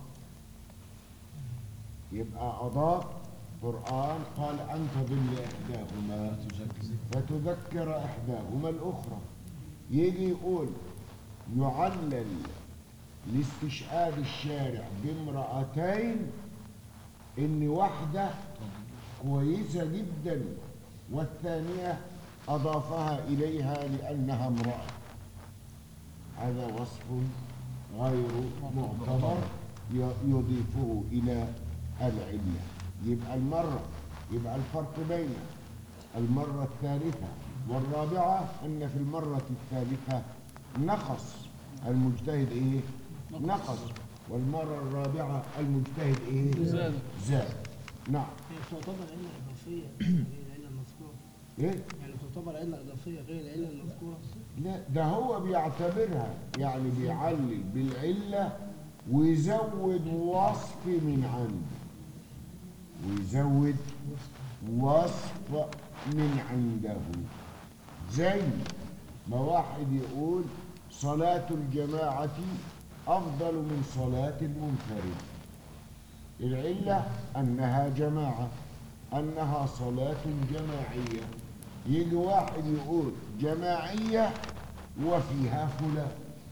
يبقى أضاف قرآن قال أن تضل إحداهما فتذكر إحداهما الأخرى يجي يقول يعلل لاستشهاد الشارع بامرأتين إن واحدة كويسة جدا والثانية أضافها إليها لأنها امرأة هذا وصف غير معتبر ي- يضيفه إلى العلة يبقى المرة يبقى الفرق بين المرة الثالثة والرابعة أن في المرة الثالثة نقص المجتهد إيه؟ نقص والمرة الرابعة المجتهد إيه؟ زاد. زاد نعم هي تعتبر علة إضافية غير العلة المذكورة إيه؟ يعني تعتبر علة إضافية غير العلة المذكورة لا ده هو بيعتبرها يعني بيعلل بالعلة ويزود وصف من عنده ويزود وصف من عنده زي ما واحد يقول صلاة الجماعة أفضل من صلاة المنفرد العلة أنها جماعة أنها صلاة جماعية يجي واحد يقول جماعية وفيها فلان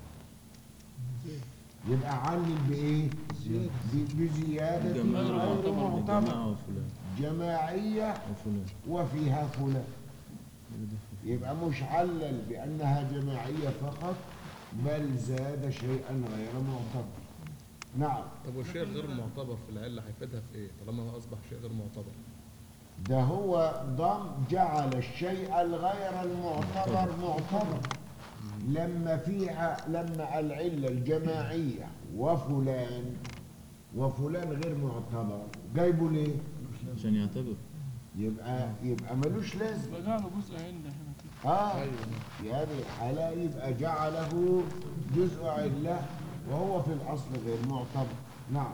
يبقى علل بإيه؟ ب- بزيادة جماعة غير معتبر جماعة وفلان جماعية وفلان وفيها فلان يبقى مش علل بأنها جماعية فقط بل زاد شيئا غير معتبر نعم طب والشيء الغير معتبر في العله هيفيدها في ايه طالما هو اصبح شيء غير معتبر ده هو ضم جعل الشيء الغير المعتبر معتبر لما فيها لما العلة الجماعية وفلان وفلان غير معتبر جايبه ليه؟ عشان يعتبر يبقى يبقى ملوش لازمة يبقى جعله جزء علة هنا كده اه في هذه الحالة يبقى جعله جزء علة وهو في الأصل غير معتبر نعم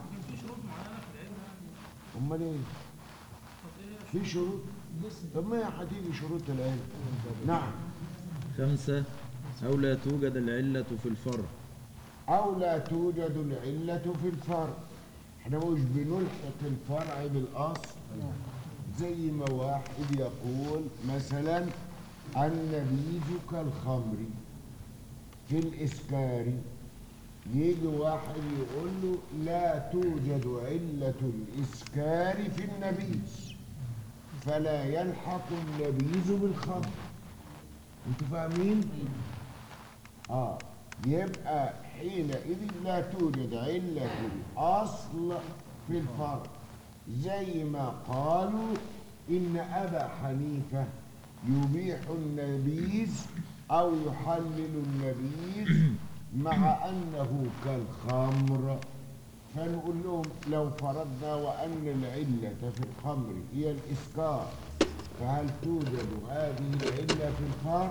أمال إيه؟ في شروط طب ما هي هتيجي شروط العلم نعم خمسة أو لا توجد العلة في الفرع أو لا توجد العلة في الفرع احنا مش بنلحق الفرع بالأصل زي ما واحد يقول مثلا النبيذ كالخمر في الإسكار يجي واحد يقول له لا توجد علة الإسكار في النبيذ فلا يلحق النبيذ بالخمر انتوا فاهمين؟ اه يبقى حينئذ لا توجد علة الأصل في الفرع زي ما قالوا إن أبا حنيفة يبيح النبيذ أو يحلل النبيذ مع أنه كالخمر فنقول لهم لو فرضنا وأن العلة في الخمر هي الإسكار فهل توجد هذه العلة في الفرع؟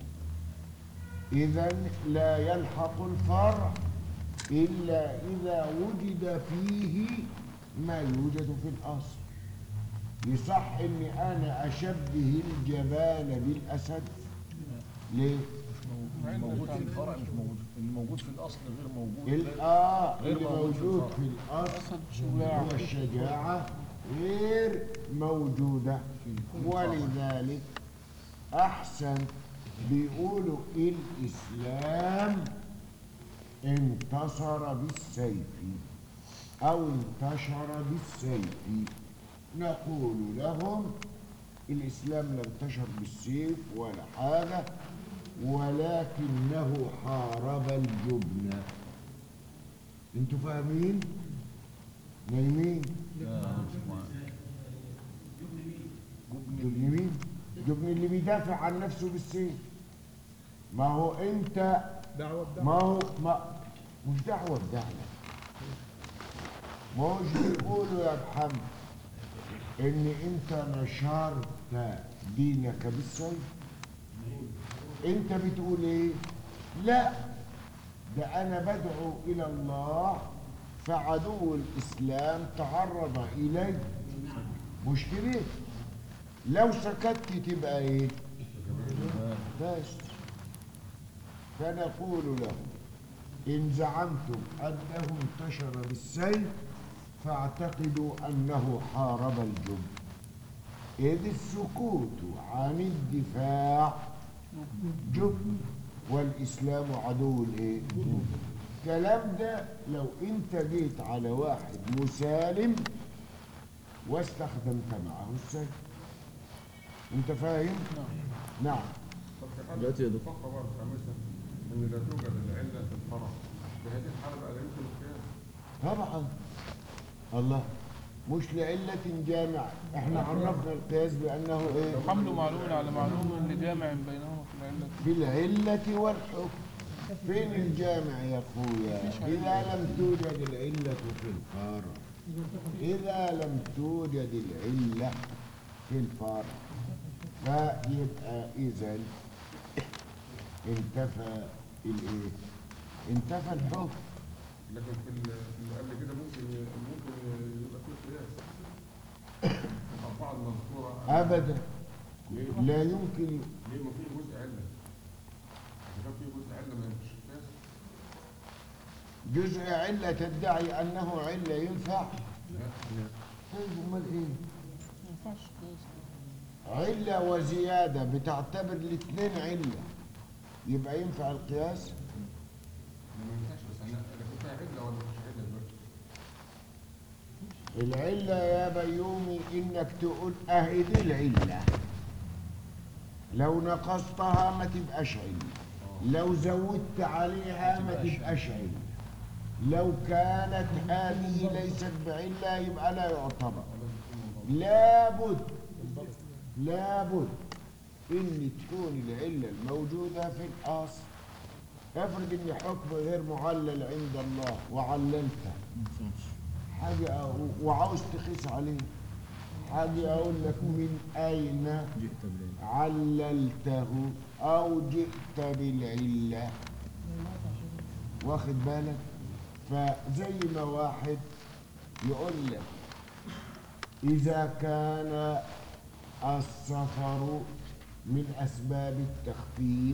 إذا لا يلحق الفرع إلا إذا وجد فيه ما يوجد في الأصل يصح إني أنا أشبه الجبان بالأسد ليه؟ موجود في الفرع مش موجود اللي موجود في الاصل غير موجود ال- آه غير اللي موجود في موجود الفرع. في الأصل هو الشجاعة غير موجودة ولذلك أحسن بيقولوا الإسلام انتصر بالسيف أو انتشر بالسيف نقول لهم الإسلام لا انتشر بالسيف ولا حاجة ولكنه حارب الجبن انتوا فاهمين؟ نايمين؟ جبن مين؟ جبن اللي بيدافع عن نفسه بالسيف ما هو انت دعوه ما هو ما مش دعوة بدعوة ما هوش بيقولوا يا محمد ان انت نشرت دينك بالسيف انت بتقول ايه لا ده انا بدعو الى الله فعدو الاسلام تعرض الي مش كده لو سكت تبقى ايه بس فنقول له إن زعمتم أنه انتشر بالسيف فاعتقدوا أنه حارب الجب إذ السكوت عن الدفاع جبن والإسلام عدو الإيه؟ الكلام ده لو أنت جيت على واحد مسالم واستخدمت معه السيف أنت فاهم؟ نعم دلوقتي يا دكتور فقط بقى خامسا ان لا توجد العله في الفرع في هذه الحاله بقى لا يمكن القياس طبعا الله مش لعلة جامع احنا عرفنا القياس بأنه ايه حمل معلوم على معلوم ان جامع بينهما في العلة في العلة والحكم فين الجامع يا اخويا إذا لم توجد العلة في الفرع إذا لم توجد العلة في الفرع فيبقى إذا انتفى الايه انتفى الحكم لكن في ال- في اللي قبل كده ممكن ي- ممكن يبقى فيه قياس الاربعه المذكوره ابدا ليه؟ لا يمكن ليه ما في جزء علة؟ إذا كان في جزء علة ما يمشيش قياس جزء علة تدعي أنه علة ينفع طيب أمال إيه ما ينفعش قياس علة وزيادة بتعتبر الاثنين علة يبقى ينفع القياس ما ينفعش بس أنا أنا كنت علة ولا مش علة دلوقتي؟ العلة يا بيومي إنك تقول أهي دي العلة لو نقصتها ما تبقاش علة لو زودت عليها ما تبقاش علة لو كانت هذه ليست بعلة يبقى لا يعتبر لابد لابد ان تكون العله الموجوده في الاصل افرض ان حكم غير معلل عند الله وعللته حاجه أو- وعاوز تقيس عليه حاجه اقول لك من اين جئت بالعلم عللته او جئت بالعله واخد بالك فزي ما واحد يقول لك اذا كان السفر من اسباب التخفيف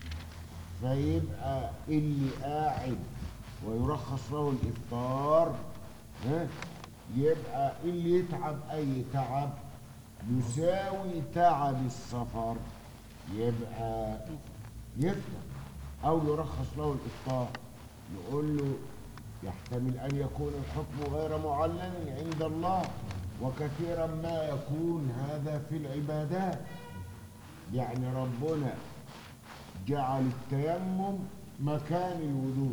فيبقى اللي قاعد ويرخص له الافطار ها يبقى اللي يتعب اي تعب يساوي تعب السفر يبقى يفطر او يرخص له الافطار يقول له يحتمل ان يكون الحكم غير معلن عند الله وكثيرا ما يكون هذا في العبادات يعني ربنا جعل التيمم مكان الوضوء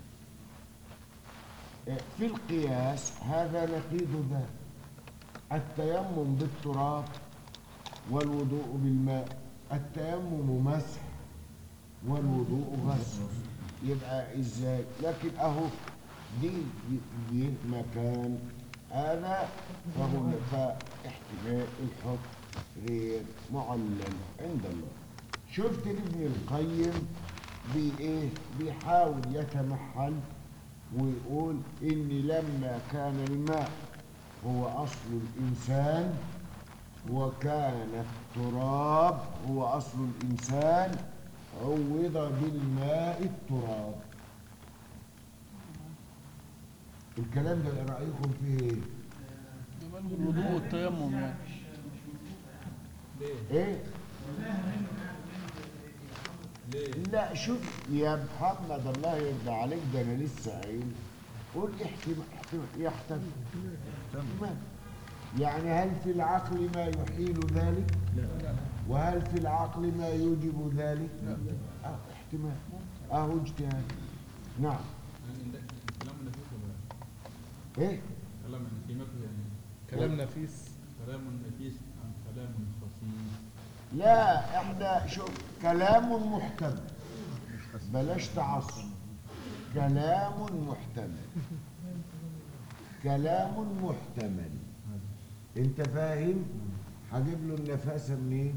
في القياس هذا نقيض ذلك التيمم بالتراب والوضوء بالماء التيمم مسح والوضوء غسل يبقى ازاي لكن اهو دي, دي مكان هذا فهو فاحتمال الحكم غير معلل عند الله شفت ابن القيم بايه بيحاول يتمحل ويقول ان لما كان الماء هو اصل الانسان وكان التراب هو اصل الانسان عوض بالماء التراب الكلام ده إيه رايكم فيه ايه الوضوء والتيمم يعني ايه لا شوف يا محمد الله يرضى عليك ده انا لسه قايل قول احتمال احتمال يحتمل احتمال يعني هل في العقل ما يحيل ذلك؟ لا وهل في العقل ما يوجب ذلك؟ لا اه احتمال اهو اجتهاد نعم كلام نفيس ولا ايه؟ كلام عن قيمته يعني كلام نفيس كلام نفيس عن كلام خفيف لا احنا شوف كلام محتمل بلاش تعصب كلام محتمل كلام محتمل انت فاهم هجيب له النفاسه منين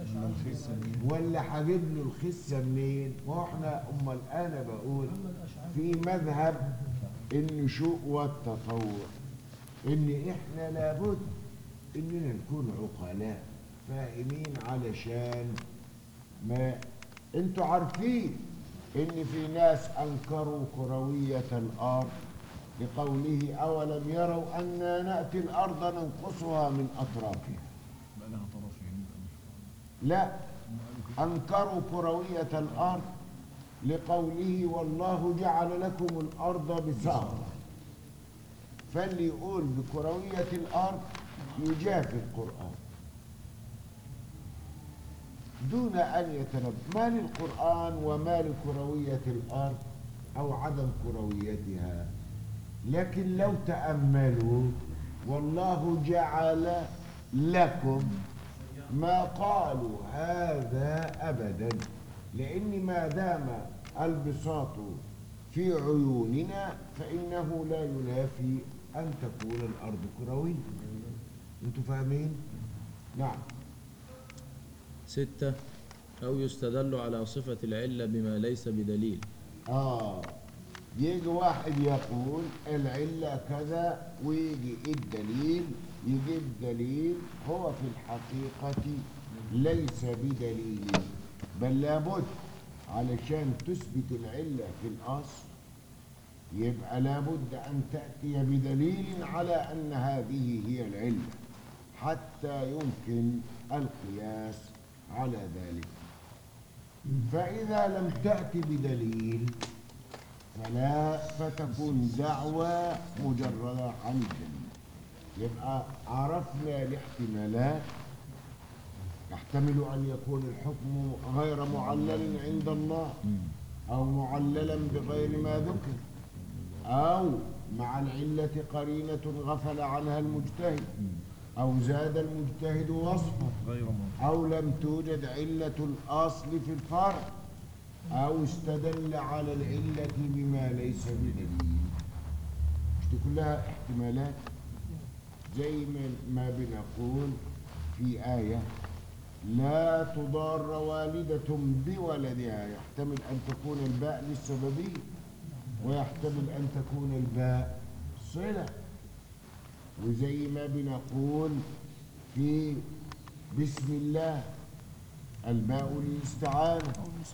ولا هجيب له الخسه منين ما هو احنا امال انا بقول في مذهب النشوء والتطور ان احنا لابد اننا نكون عقلاء فاهمين علشان ما انتوا عارفين ان في ناس انكروا كرويه الارض لقوله اولم يروا انا ناتي الارض ننقصها من اطرافها بقى لها طرف يعني لا انكروا كرويه الارض لقوله والله جعل لكم الارض بساطه فاللي يقول بكرويه الارض يجافي القران دون أن يتنبه ما للقرآن وما لكروية الأرض أو عدم كرويتها لكن لو تأملوا والله جعل لكم ما قالوا هذا أبدا لأن ما دام البساط في عيوننا فإنه لا ينافي أن تكون الأرض كروية أنتوا فاهمين؟ نعم ستة أو يستدل على صفة العلة بما ليس بدليل آه يجي واحد يقول العلة كذا ويجي الدليل يجيب دليل هو في الحقيقة ليس بدليل بل لابد علشان تثبت العلة في الأصل يبقى لابد أن تأتي بدليل على أن هذه هي العلة حتى يمكن القياس على ذلك فإذا لم تأتي بدليل فلا فتكون دعوى مجردة عن الدليل يبقى عرفنا الاحتمالات يحتمل أن يكون الحكم غير معلل عند الله أو معللا بغير ما ذكر أو مع العلة قرينة غفل عنها المجتهد أو زاد المجتهد وصفا غير أو لم توجد علة الأصل في الفرع أو استدل على العلة بما ليس بدليل مش دي كلها احتمالات زي ما- ما بنقول في آية لا تضار والدة بولدها يحتمل أن تكون الباء للسببية ويحتمل أن تكون الباء صلة وزي ما بنقول في بسم الله الباء للاستعانة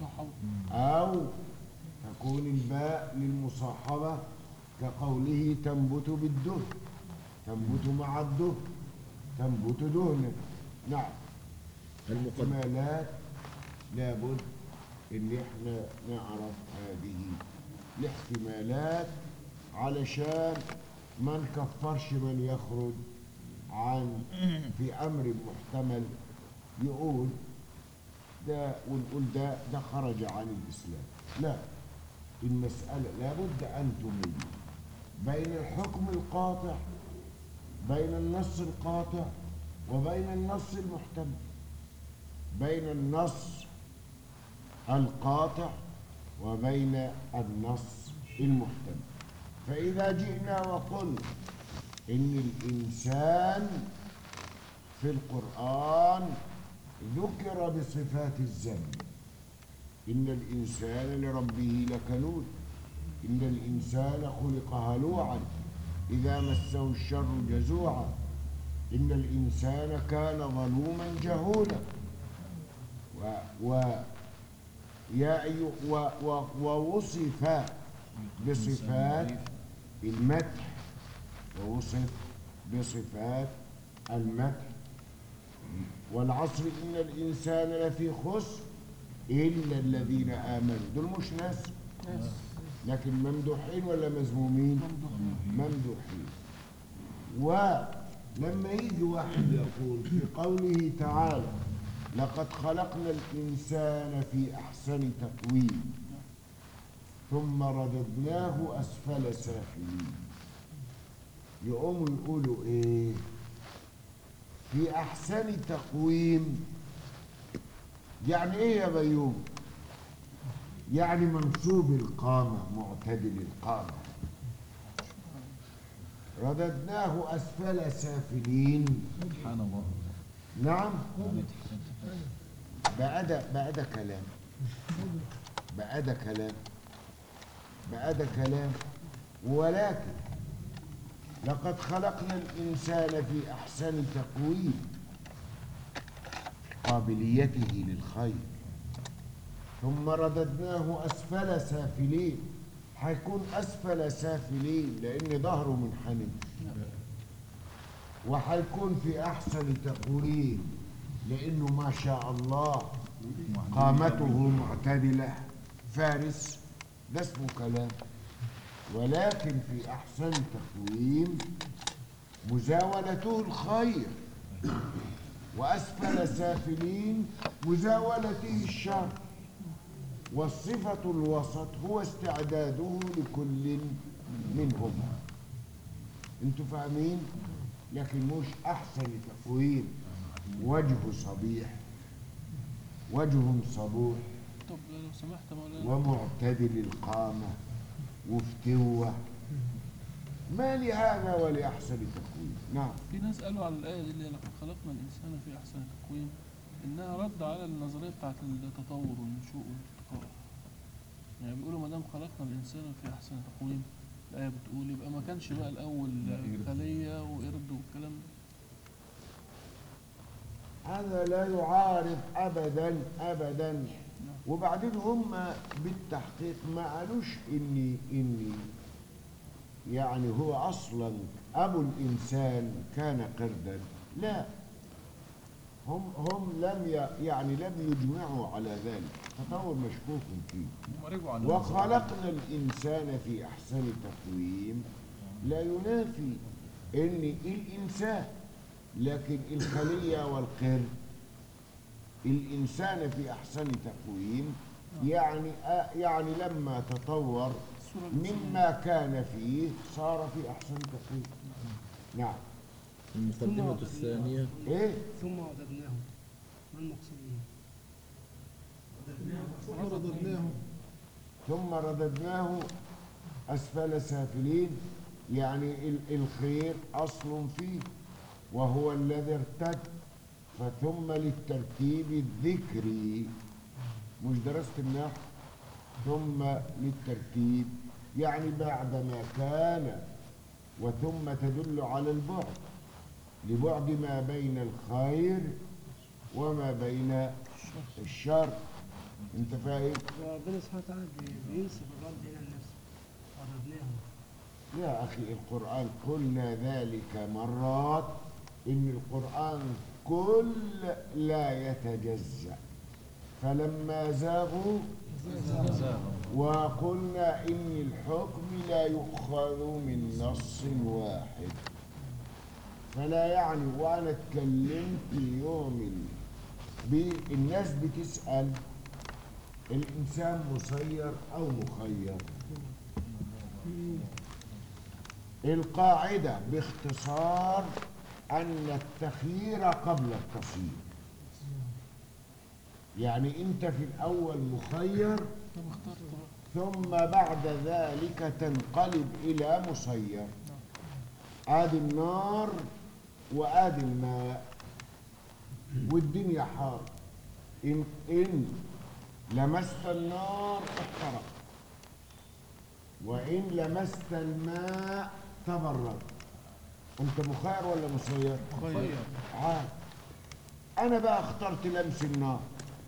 أو تكون الباء للمصاحبة كقوله تنبت بالدهن تنبت مع الدهن تنبت دهنا نعم الاحتمالات لابد ان احنا نعرف هذه الاحتمالات علشان ما نكفرش من يخرج عن في امر محتمل يقول ده ونقول ده ده خرج عن الاسلام لا المساله لابد ان تميز بين الحكم القاطع بين النص القاطع وبين النص المحتمل بين النص القاطع وبين النص المحتمل فإذا جئنا وقلنا إن الإنسان في القرآن ذكر بصفات الذنب إن الإنسان لربه لكنود إن الإنسان خلق هلوعا إذا مسه الشر جزوعا إن الإنسان كان ظلوما جهولا و, و يا أيها و و ووصف بصفات المدح ووصف بصفات المدح والعصر إن الإنسان لفي خسر إلا الذين آمنوا دول مش ناس لكن ممدوحين ولا مذمومين ممدوحين ولما يجي واحد يقول في قوله تعالى لقد خلقنا الإنسان في أحسن تقويم ثم رددناه أسفل سافلين يقوموا يقولوا إيه في أحسن تقويم يعني إيه يا بيوم يعني منصوب القامة معتدل القامة رددناه أسفل سافلين سبحان الله نعم بقى ده بقى ده كلام بقى ده كلام بقى ده كلام ولكن لقد خلقنا الإنسان في أحسن تقويم قابليته للخير ثم رددناه أسفل سافلين هيكون أسفل سافلين لأن ظهره منحني وهيكون في أحسن تقويم لأنه ما شاء الله قامته معتدلة فارس ده اسمه كلام ولكن في أحسن تقويم مزاولته الخير وأسفل سافلين مزاولته الشر والصفة الوسط هو استعداده لكل منهما انتوا فاهمين لكن مش احسن تقويم وجه صبيح وجه صبوح طب لو سمحت يا مولانا ومعتدل القامة وفتوة ما لهذا ولأحسن تقويم نعم في ناس قالوا على الآية دي اللي هي لقد خلقنا الإنسان في أحسن تقويم إنها رد على النظرية بتاعت التطور والنشوء والارتقاء يعني بيقولوا ما دام خلقنا الإنسان في أحسن تقويم الآية بتقول يبقى ما كانش بقى الأول لا، قرد. خلية وقرد والكلام ده هذا لا يعارض ابدا ابدا وبعدين هم بالتحقيق ما قالوش اني اني يعني هو اصلا ابو الانسان كان قردا لا هم هم لم ي- يعني لم يجمعوا على ذلك تطور مشكوك فيه هم رجعوا عن وخلقنا الإنسان في أحسن تقويم لا ينافي أن الإنسان لكن الخلية والقرد الإنسان في أحسن تقويم يعني آه يعني لما تطور مما كان فيه صار في أحسن تقويم نعم المقدمة الثانية إيه ثم رددناه ما المقصود منه؟ رددناه ثم رددناه أسفل سافلين يعني ال- الخير أصل فيه وهو الذي ارتد فثم للترتيب الذكري مش درست النحو ثم للترتيب يعني بعدما كان وثم تدل على البعد لبعد ما بين الخير وما بين الشر انت فاهم وربنا سبحانه وتعالى بي- بينسب الرد إلى النفس رددناه يا أخي القرآن قلنا ذلك مرات إن القرآن كل لا يتجزأ فلما زاغوا وقلنا إن الحكم لا يؤخذ من نص واحد فلا يعني وأنا اتكلمت يوم ال- ب- الناس بتسأل الإنسان مسير أو مخير القاعدة باختصار أن التخيير قبل التصير يعني أنت في الأول مخير ثم بعد ذلك تنقلب إلى مسير آدي النار وآدي الماء والدنيا حار إن, إن لمست النار احترق وإن لمست الماء تبرد أنت مخير ولا مسير؟ مخير. عاد أنا بقى اخترت لمس النار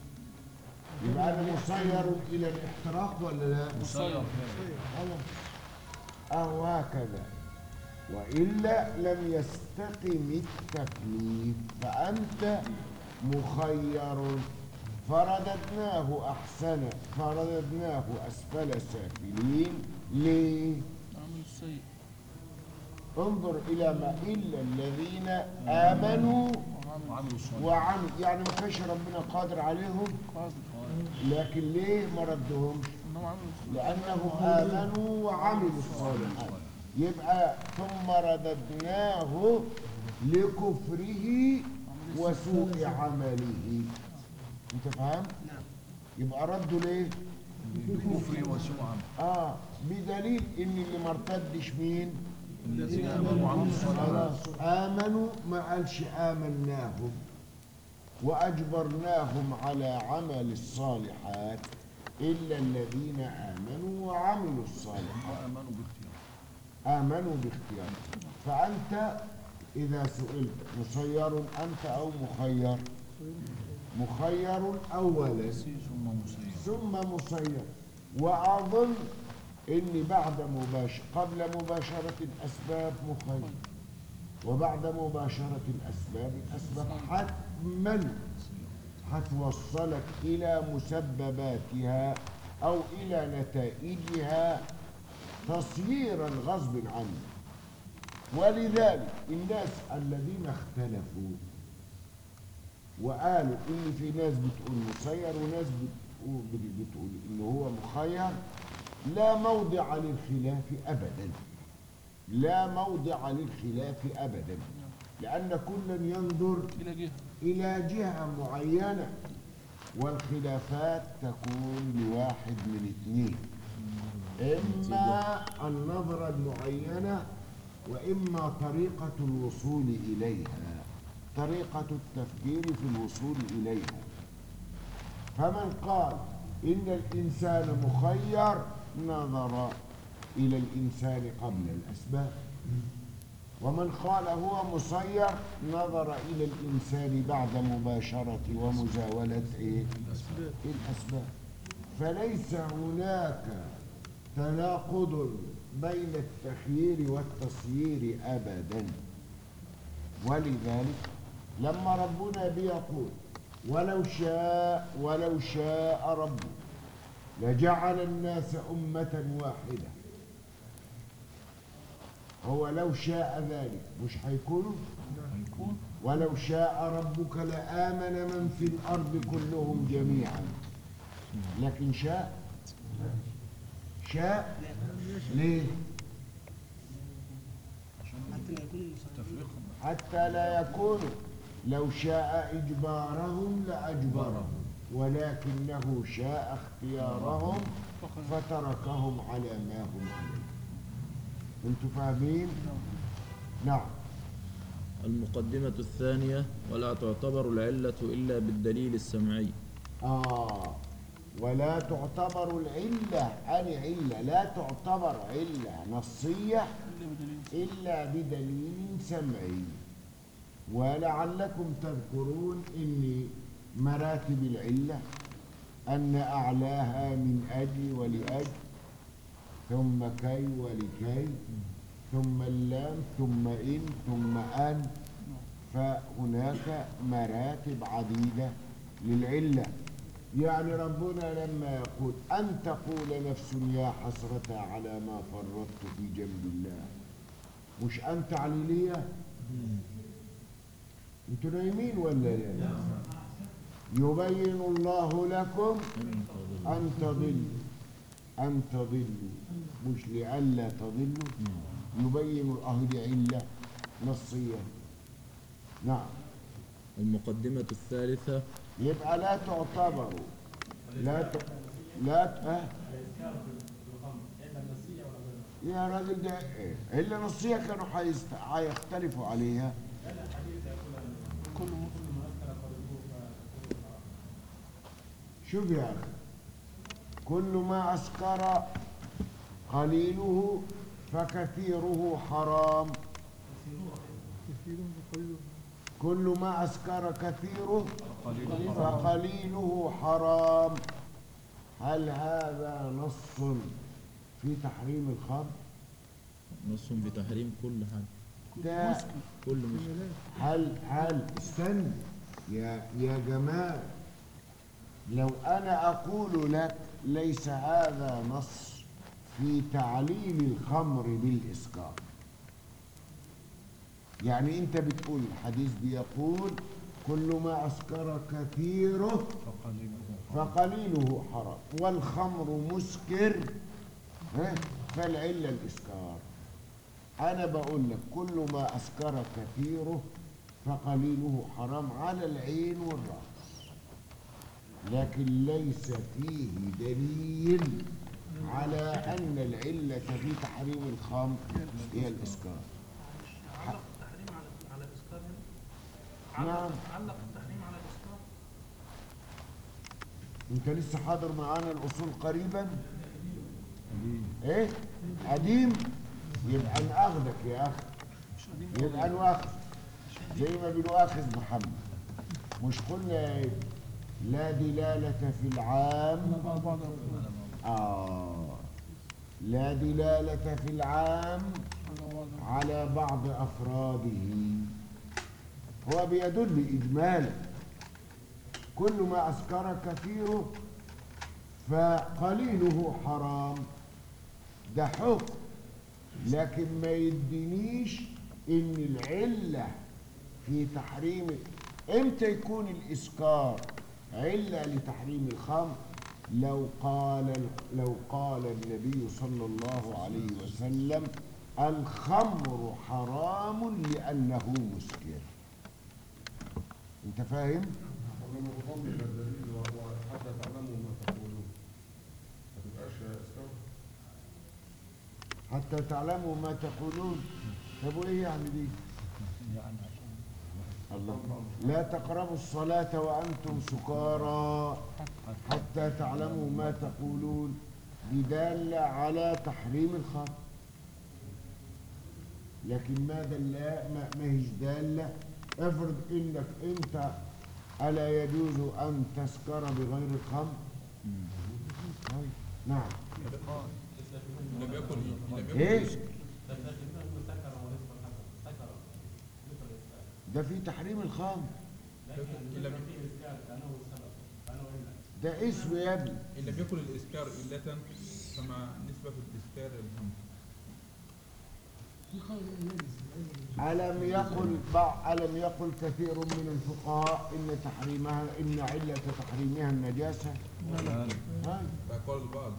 يبقى أنا مسير إلى الاحتراق ولا لا؟ مسير. خلاص أو هكذا وإلا لم يستقم التكليف فأنت مخير فرددناه أحسن فرددناه أسفل سافلين ليه؟ عمل السيء انظر إلى ما إلا الذين آمنوا وعملوا الصالحات وعملوا يعني ما كانش ربنا قادر عليهم لكن ليه ما ردهمش؟ انهم عملوا لأنهم آمنوا وعملوا الصالحات يبقى ثم رددناه لكفره وسوء عمله انت فاهم؟ يبقى ردوا ليه؟ بكفر وسوء عمل اه بدليل ان اللي ما ارتدش مين؟ الذين آمنوا وعملوا الصالحات خلاص آمنوا ما قالش آمناهم وأجبرناهم على عمل الصالحات إلا الذين آمنوا وعملوا الصالحات وآمنوا باختيار آمنوا باختيار فأنت إذا سئلت مسير أنت أو مخير مخير أولا ثم مسير ثم مسير وأظن إني بعد مباشر قبل مباشرة الأسباب مخير وبعد مباشرة الأسباب الأسباب حتما هتوصلك إلى مسبباتها أو إلى نتائجها تصييرا غصب عنك ولذلك الناس الذين اختلفوا وقالوا ان في ناس بتقول مسير وناس بتقول, بتقول ان هو مخير لا موضع للخلاف ابدا لا موضع للخلاف ابدا لان كلا ينظر الى جهه الى جهه معينه والخلافات تكون لواحد من اثنين اما النظره المعينه واما طريقه الوصول اليها طريقه التفكير في الوصول اليها فمن قال ان الانسان مخير نظر الى الانسان قبل الاسباب ومن قال هو مسير نظر إلى الإنسان بعد مباشرة ومزاولة إيه؟ الأسباب فليس هناك تناقض بين التخيير والتصيير أبدا ولذلك لما ربنا بيقول ولو شاء ولو شاء ربك لجعل الناس أمة واحدة هو لو شاء ذلك مش هيكونوا ولو شاء ربك لآمن من في الأرض كلهم جميعا لكن شاء شاء ليه حتى لا يكون تفريقهم حتى لا يكونوا لو شاء إجبارهم لأجبرهم ولكنه شاء اختيارهم فتركهم على ما هم عليه انتوا فاهمين؟ نعم المقدمة الثانية ولا تعتبر العلة إلا بالدليل السمعي آه ولا تعتبر العلة أن علة لا تعتبر علة نصية إلا بدليل سمعي ولعلكم تذكرون إن مراتب العلة أن أعلاها من أجل ولأجل ثم كي ولكي ثم اللام ثم إن ثم أن فهناك مراتب عديدة للعلة يعني ربنا لما يقول أن تقول نفس يا حسرة على ما فرطت في جنب الله مش أن تعليلية انتوا نايمين ولا لا يبين الله لكم أن تضلوا أن تضلوا مش لئلا تضلوا يبين أهل علة نصية نعم المقدمة الثالثة يبقى لا تعتبر لا ت... لا ت... ها؟ يا راجل ده إيه؟ إلا نصية كانوا حيست... هيختلفوا عليها شوف يا أخي كل ما أسكر قليله فكثيره حرام كل ما أسكر كثيره فقليله حرام هل هذا نص في تحريم الخمر نص في تحريم كل حاجة ده كل مش هل هل استنى يا يا جماعة لو أنا أقول لك ليس هذا نص في تعليل الخمر بالإسكار يعني أنت بتقول الحديث بيقول كل ما أسكر كثيره فقليله حرام والخمر مسكر ها؟ فالعلة الإسكار أنا بقول لك كل ما أسكر كثيره فقليله حرام على العين والرأس لكن ليس فيه دليل على أن العلة في تحريم الخمر هي الإسكار علق التحريم على على الاسكار هنا نعم علق التحريم على الاسكار أنت لسه حاضر معانا الأصول قريبا إيه قديم يبقى ناخدك يا أخي يبقى نواخذ زي ما بنؤاخذ محمد مش قلنا إيه؟ لا دلالة في العام آه لا دلالة في العام على بعض أفراده هو بيدل إجمالا كل ما أسكر كثيره فقليله حرام ده حكم لكن ما يدينيش ان العلة في تحريم امتى يكون الاسكار علة لتحريم الخمر لو قال لو قال النبي صلى الله عليه وسلم الخمر حرام لأنه مسكر انت فاهم؟ ولما تضم الى الدليل وهو حتى تعلموا ما تقولون ما تبقاش اسكار حتى تعلموا ما تقولون طب وايه يعني دي؟ الله لا تقربوا الصلاة وأنتم سكارى حتى تعلموا ما تقولون دي دالة على تحريم الخمر لكن ما دلا ما, ما هيش دالة افرض انك انت ألا يجوز أن تسكر بغير الخمر طيب، نعم لم يكن لم يكن ايه ده في تحريم الخمر إن لم ده اسم يا ابني إن لم يكن الإسكار إلة فمع نسبة الإسكار الخمر ألم يقل بع- ألم يقل كثير من الفقهاء إن تحريمها إن علة تحريمها النجاسة هاي. فقال البعض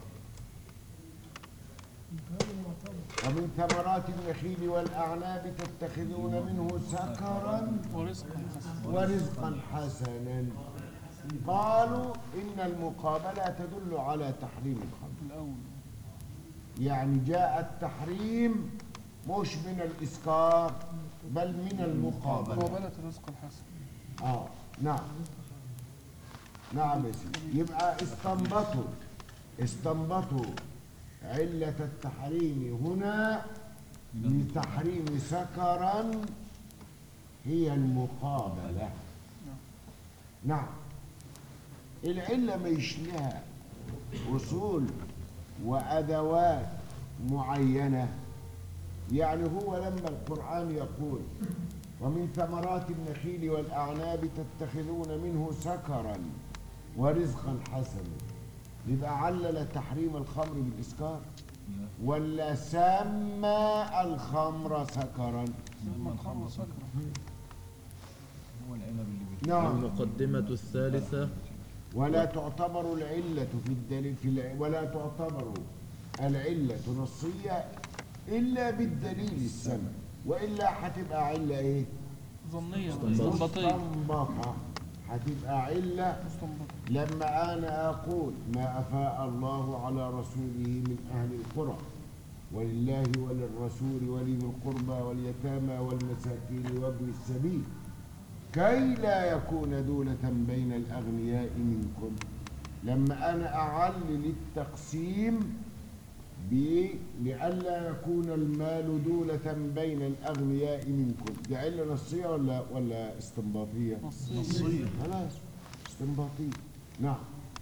ومن ثمرات النخيل والأعناب تتخذون منه سكرا ورزقا حسنا ورزقا حسنا قالوا إن المقابلة تدل على تحريم الخمر الأول يعني جاء التحريم مش من الإسكار بل من المقابلة مقابلة الرزق الحسن آه نعم نعم يا سيدي يبقى استنبطوا استنبطوا علة التحريم هنا لتحريم سكرا هي المقابلة نعم العلة مش لها أصول وأدوات معينة يعني هو لما القرآن يقول ومن ثمرات النخيل والأعناب تتخذون منه سكرا ورزقا حسنا يبقى علل تحريم الخمر بالإسكار ولا سمى الخمر سكرا ثم الخمر سكرا هو العنب اللي بيت- نعم المقدمة الثالثة ولا تعتبر العلة في الدليل في الع... ولا تعتبر العلة نصية إلا بالدليل السمع وإلا هتبقى علة إيه؟ ظنية استنباط. استنباطية مستنبطة هتبقى علة مستنبطة لما أنا أقول ما أفاء الله على رسوله من أهل القرى ولله وللرسول ولذي القربى واليتامى والمساكين وابن السبيل كي لا يكون دولة بين الأغنياء منكم لما أنا أعلل التقسيم ب- لئلا يكون المال دولة بين الأغنياء منكم دي علة نصية ولا ولا استنباطية؟ نصية خلاص استنباطية نعم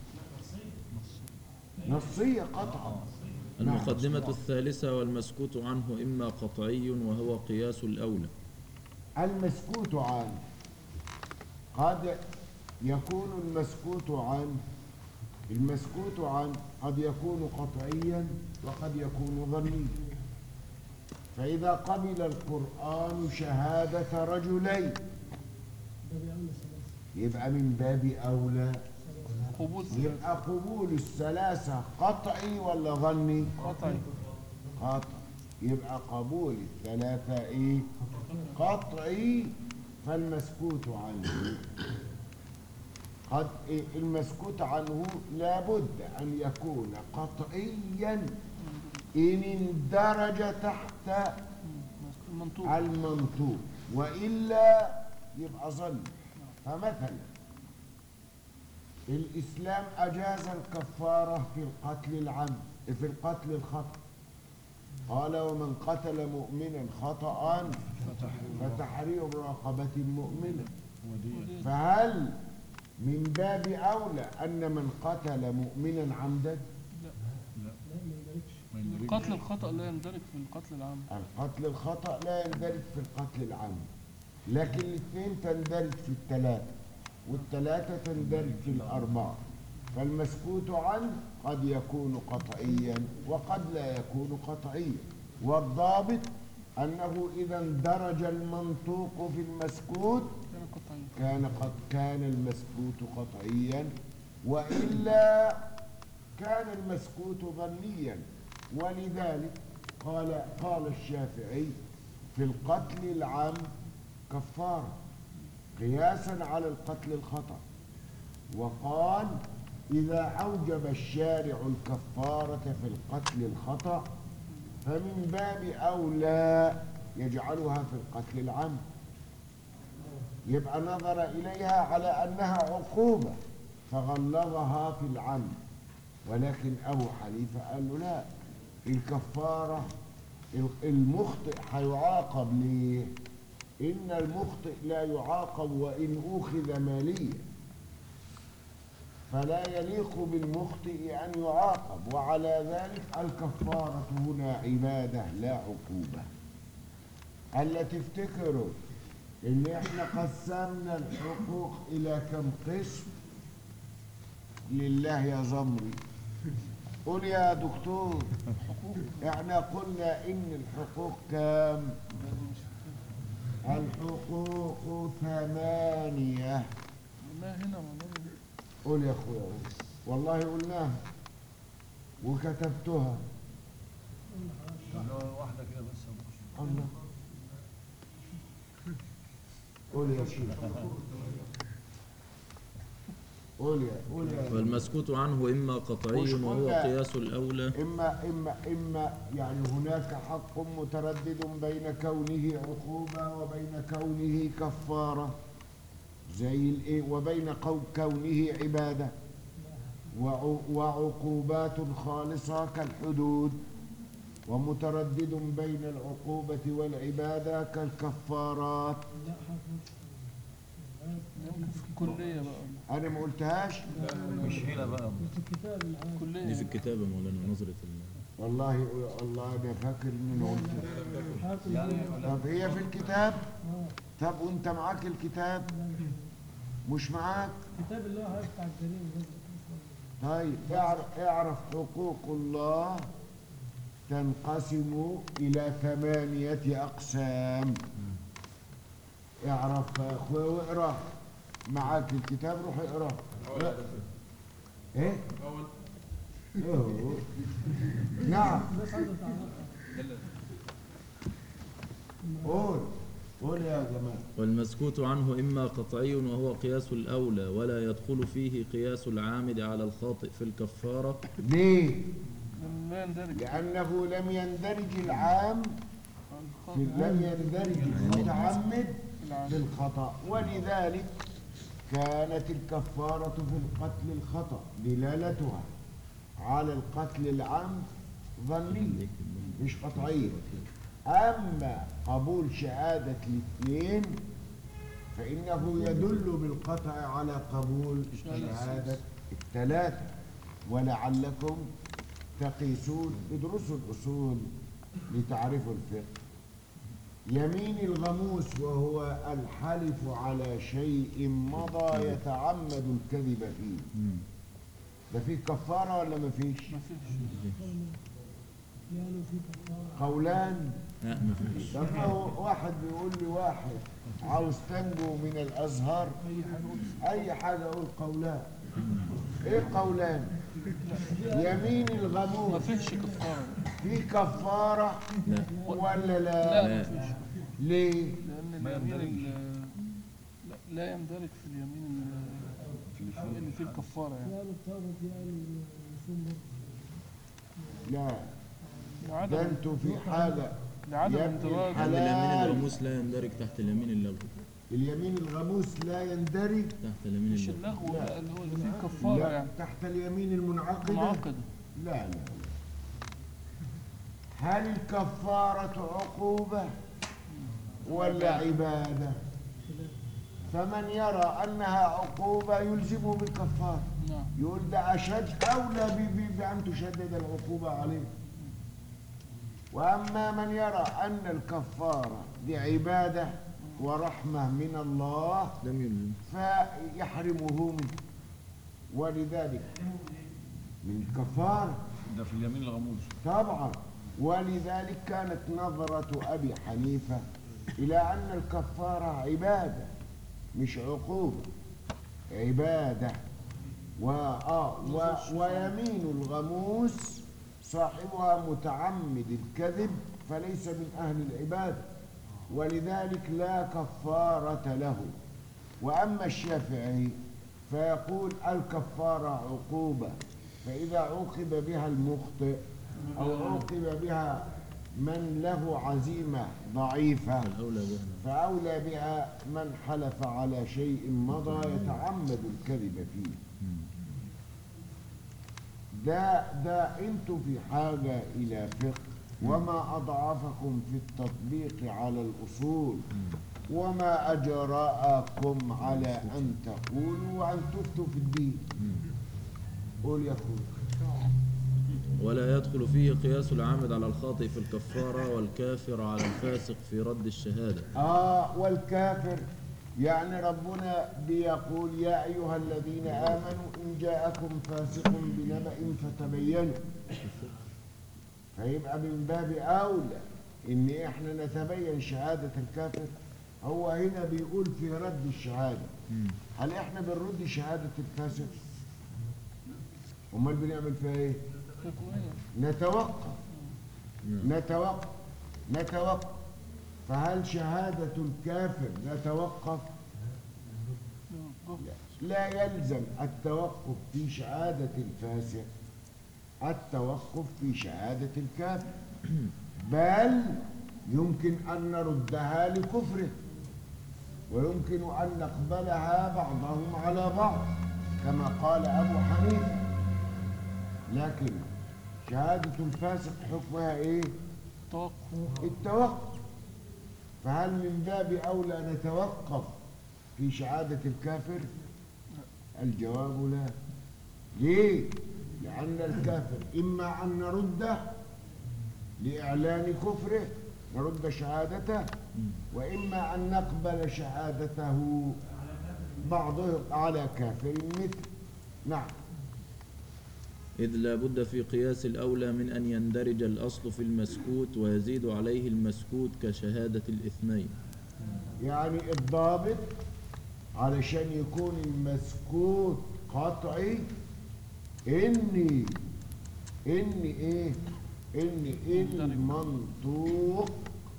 نصية قطعا نعم. المقدمة الثالثة والمسكوت عنه إما قطعي وهو قياس الأولى المسكوت عنه قد يكون المسكوت عنه المسكوت عنه قد يكون قطعيا وقد يكون ظنيا فإذا قبل القرآن شهادة رجلين يبقى من باب أولى قبول يبقى قبول الثلاثة قطعي ولا ظني؟ قطعي قطع يبقى قبول الثلاثة ايه قطعي فالمسكوت عنه قد إيه المسكوت عنه لابد أن يكون قطعيا إن اندرج تحت المنطوق المنطوق وإلا يبقى ظن فمثلا الإسلام أجاز الكفارة في القتل العمد في القتل الخطأ قال ومن قتل مؤمنا خطأ فتحرير رقبة مؤمنة فهل من باب أولى أن من قتل مؤمنا عمدا قتل الخطأ لا يندرج في القتل العام القتل الخطأ لا يندرج في القتل العمد لكن الاثنين تندرج في الثلاثة والثلاثة تندرج في الأربعة فالمسكوت عنه قد يكون قطعيا وقد لا يكون قطعيا والضابط أنه إذا اندرج المنطوق في المسكوت كان قطعي كان قد كان المسكوت قطعيا وإلا كان المسكوت ظنيا ولذلك قال قال الشافعي في القتل العام كفارة قياسا على القتل الخطأ وقال إذا أوجب الشارع الكفارة في القتل الخطأ فمن باب أولى يجعلها في القتل العام يبقى نظر إليها على أنها عقوبة فغلظها في العمد ولكن أبو حنيفة قال له لا الكفارة ال- المخطئ هيعاقب ليه إن المخطئ لا يعاقب وإن أخذ ماليا فلا يليق بالمخطئ أن يعاقب وعلى ذلك الكفارة هنا عبادة لا عقوبة ألا تفتكروا إن إحنا قسمنا الحقوق إلى كم قسم لله يا زمري قول يا دكتور احنا قلنا ان الحقوق كام الحقوق ثمانية لا هنا والله قول يا اخويا قول. والله قلناها وكتبتها واحدة كده بس يا دكتور. الله قول يا شيخ قول يا قول يا والمسكوت عنه إما قطعي مش وهو قلنا قياس الأولى إما إما إما يعني هناك حق متردد بين كونه عقوبة وبين كونه كفارة زي الإيه وبين قو- كونه عبادة وع- وعقوبات خالصة كالحدود ومتردد بين العقوبة والعبادة كالكفارات يمكن في الكلية بقى أنا ما قلتهاش مش هنا بقى في الكتاب اللي عايز الكلية دي في الكتاب يا مولانا نظرة ال- والله والله أنا فاكر إن أنا قلتها يعني طب هي في الكتاب طب وانت معاك الكتاب مش معاك الكتاب اللي هو هيفتح الجريمة ده طيب اعرف, اعرف حقوق الله تنقسم إلى ثمانية أقسام اعرف يا أخويا واقرا معاك الكتاب روح اقرا ايه؟ ايه هو؟ نعم بس عايز اتعرف قول قول يا جماعة والمسكوت عنه إما قطعي وهو قياس الأولى ولا يدخل فيه قياس العامد على الخاطئ في الكفارة ليه؟ لا يندرج لأنه لم يندرج العام في لم يندرج المتعمد في الخطأ ولذلك كانت الكفارة في القتل الخطأ دلالتها على القتل العمد ظنية مش قطعية أما قبول شهادة الاثنين فإنه يدل بالقطع على قبول شهادة الثلاثة ولعلكم تقيسون ادرسوا الأصول لتعرفوا الفقه يمين الغموس وهو الحلف على شيء مضى يتعمد الكذب فيه ده فيه كفارة ولا ما فيش قالوا في كفارة قولان لا مفيش طب ما هو واحد بيقول لي واحد عاوز تنجو من الأزهار أي حاجة أقول قولان إيه قولان يمين ما الغموس فيش كفارة في كفارة لا ولا لا لا لا. ما فيش ليه لأن اليمين ال- لا, لا يندرج في اليمين ال- اللي فيه الكفارة يعني قالوا الطابة دي قالوا يصوم لا ده لعدم انتوا في حالة لعدم يا ابن اندراج لأن اليمين الحلال الغموس لا يندرج تحت اليمين اللغو اليمين الغموس لا يندرج تحت اليمين مش اللغو اللغو لا اللي هو اللي فيه الكفارة لا يعني تحت اليمين المنعقدة منعقدة لا لا هل الكفارة عقوبة ولا عبادة فمن يرى أنها عقوبة يلزمه بالكفارة نعم يقول ده أشد أولى ب- ب- بأن تشدد العقوبة عليه وأما من يرى أن الكفارة دي عبادة ورحمة من الله لم يلزم فيحرمه منه ولذلك من الكفارة ده في اليمين الغموس طبعا ولذلك كانت نظرة أبي حنيفة إلى أن الكفارة عبادة مش عقوبة عبادة و... آه و... ويمين الغموس صاحبها متعمد الكذب فليس من أهل العبادة ولذلك لا كفارة له وأما الشافعي فيقول الكفارة عقوبة فإذا عوقب بها المخطئ أو عوقب بها من له عزيمة ضعيفة الأولى بها فأولى بها من حلف على شيء مضى يتعمد الكذب فيه ده ده انتوا في حاجة إلى فقه وما أضعفكم في التطبيق على الأصول وما أجرأكم على أن تقولوا وأن تفتوا في الدين قول يا أخوي ولا يدخل فيه قياس العامد على الخاطئ في الكفارة والكافر على الفاسق في رد الشهادة آه والكافر يعني ربنا بيقول يا أيها الذين آمنوا إن جاءكم فاسق بنبأ فتبينوا فيبقى من باب أولى إن إحنا نتبين شهادة الكافر هو هنا بيقول في رد الشهادة هل إحنا بنرد شهادة الفاسق؟ أمال بنعمل فيها إيه؟ نتوقف نتوقف نتوقف فهل شهادة الكافر نتوقف؟ لا يلزم التوقف في شهادة الفاسق التوقف في شهادة الكافر بل يمكن أن نردها لكفره ويمكن أن نقبلها بعضهم على بعض كما قال أبو حنيفة لكن شهادة الفاسق حكمها إيه؟ توقف التوقف فهل من باب أولى نتوقف في شهادة الكافر؟ الجواب لا ليه؟ لأن الكافر إما أن نرده لإعلان كفره نرد شهادته وإما أن نقبل شهادته بعضهم على كافر مثل نعم إذ لا بد في قياس الأولى من أن يندرج الأصل في المسكوت ويزيد عليه المسكوت كشهادة الإثمين يعني الضابط علشان يكون المسكوت قطعي اني اني ايه ان المنطوق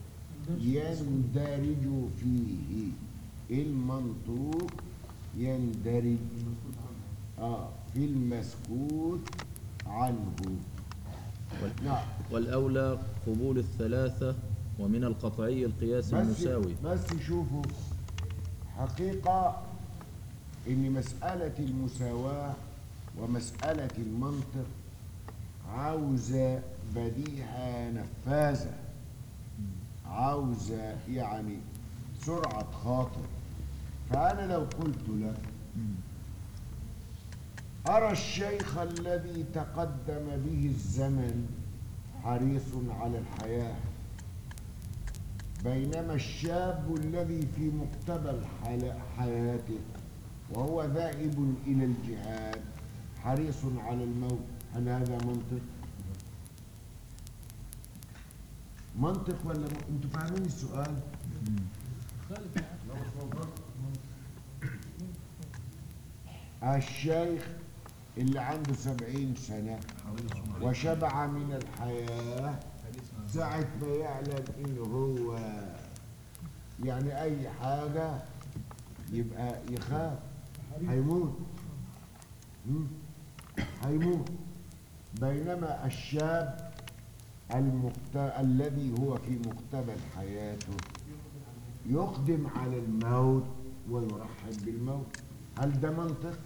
يندرج فيه المنطوق يندرج اه في المسكوت عنه نعم والأولى قبول الثلاثة ومن القطعي القياس بس المساوي بس شوفوا حقيقة إن مسألة المساواة ومسألة المنطق عاوزة بديهة نفاذة عاوزة يعني سرعة خاطر فأنا لو قلت لك أرى الشيخ الذي تقدم به الزمن حريص على الحياة بينما الشاب الذي في مقتبل حل- حياته وهو ذاهب إلى الجهاد حريص على الموت هل هذا منطق؟ منطق ولا م... انتوا فاهمين السؤال؟ الشيخ اللي عنده سبعين سنة وشبع من الحياة ساعة ما يعلم إن هو يعني أي حاجة يبقى يخاف هيموت مم. هيموت بينما الشاب المقت... الذي هو في مقتبل حياته يقدم على الموت ويرحب بالموت هل ده منطق؟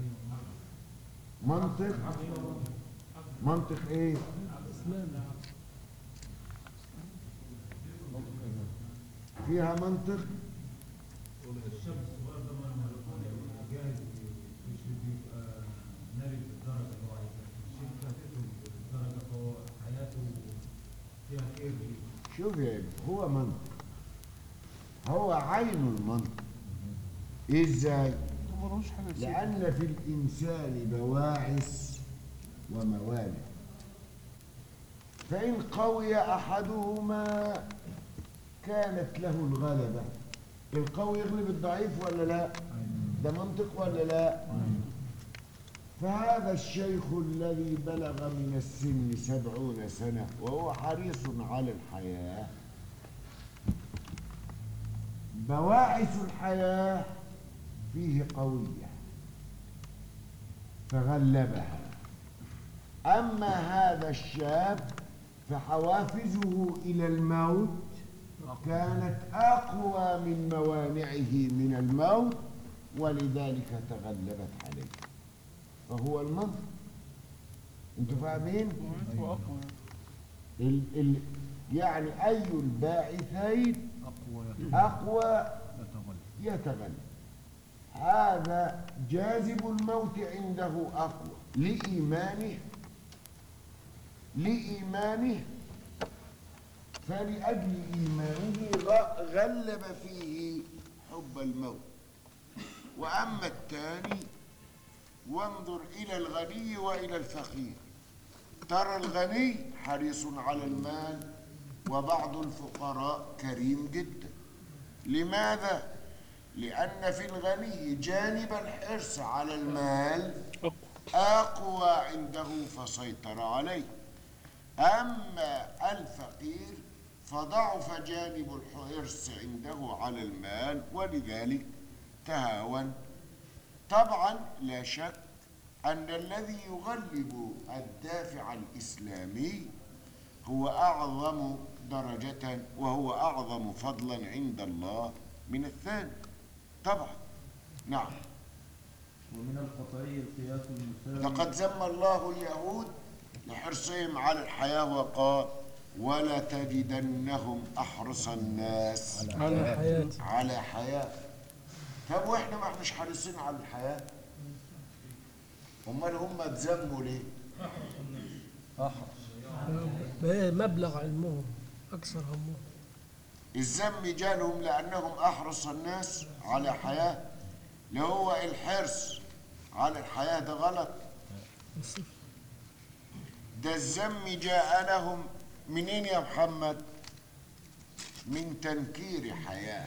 منطق منطق ايه؟ فيها منطق الشاب الصغير ده ما يكون جاهز مش بيبقى ناري بالدرجه اللي هو عايزها الشيء فاتته بالدرجه فهو حياته فيها خير ليه شوف يا ابني هو منطق هو عين المنطق ازاي؟ ملوش حاجة تسيب. لأن في الإنسان بواعث وموانع فإن قوي أحدهما كانت له الغلبة القوي يغلب الضعيف ولا لا ده منطق ولا لا فهذا الشيخ الذي بلغ من السن سبعون سنة وهو حريص على الحياة بواعث الحياة فيه قوية فغلبها أما هذا الشاب فحوافزه إلى الموت كانت أقوى من موانعه من الموت ولذلك تغلبت عليه فهو المنطق انتوا فاهمين؟ ال ال يعني أي الباعثين أقوى أقوى يتغلب يتغلب هذا جاذب الموت عنده أقوى لإيمانه لإيمانه فلأجل إيمانه غ- غلب فيه حب الموت وأما الثاني وانظر إلى الغني وإلى الفقير ترى الغني حريص على المال وبعض الفقراء كريم جدا لماذا؟ لأن في الغني جانب الحرص على المال أقوى عنده فسيطر عليه أما الفقير فضعف جانب الحرص عنده على المال ولذلك تهاون طبعا لا شك أن الذي يغلب الدافع الإسلامي هو أعظم درجة وهو أعظم فضلا عند الله من الثاني طبعا نعم ومن القطعي القياس المساوي لقد ذم الله اليهود لحرصهم على الحياة وقال ولا تجدنهم أحرص الناس على حياة. على حياة طب واحنا ما احناش حريصين على الحياة امال هم اتذموا ليه مبلغ علمهم أكثر همهم الذم جالهم لأنهم أحرص الناس على حياة لو هو الحرص على الحياة ده غلط ده الذم جاء لهم منين يا محمد من تنكير حياة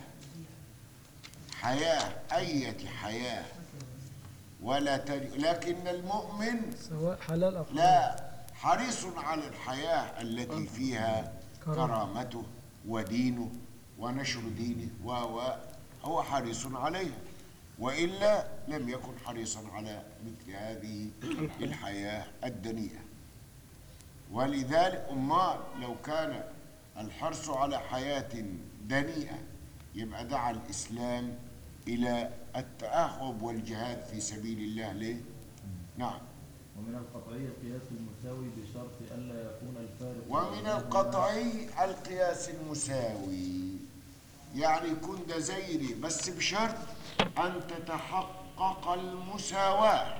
حياة أية حياة ولا تج... لكن المؤمن سواء حلال أو حرام لا حريص على الحياة التي فيها كرامته ودينه ونشر دينه و و هو حريص عليها وإلا لم يكن حريصا على مثل هذه الحياة الدنيئة ولذلك أمال لو كان الحرص على حياة دنيئة يبقى دعا الإسلام إلى التأهب والجهاد في سبيل الله ليه؟ نعم ومن القطعي القياس المساوي بشرط ألا يكون الفارق ومن القطعي القياس المساوي يعني يكون ده زيري بس بشرط أن تتحقق المساواة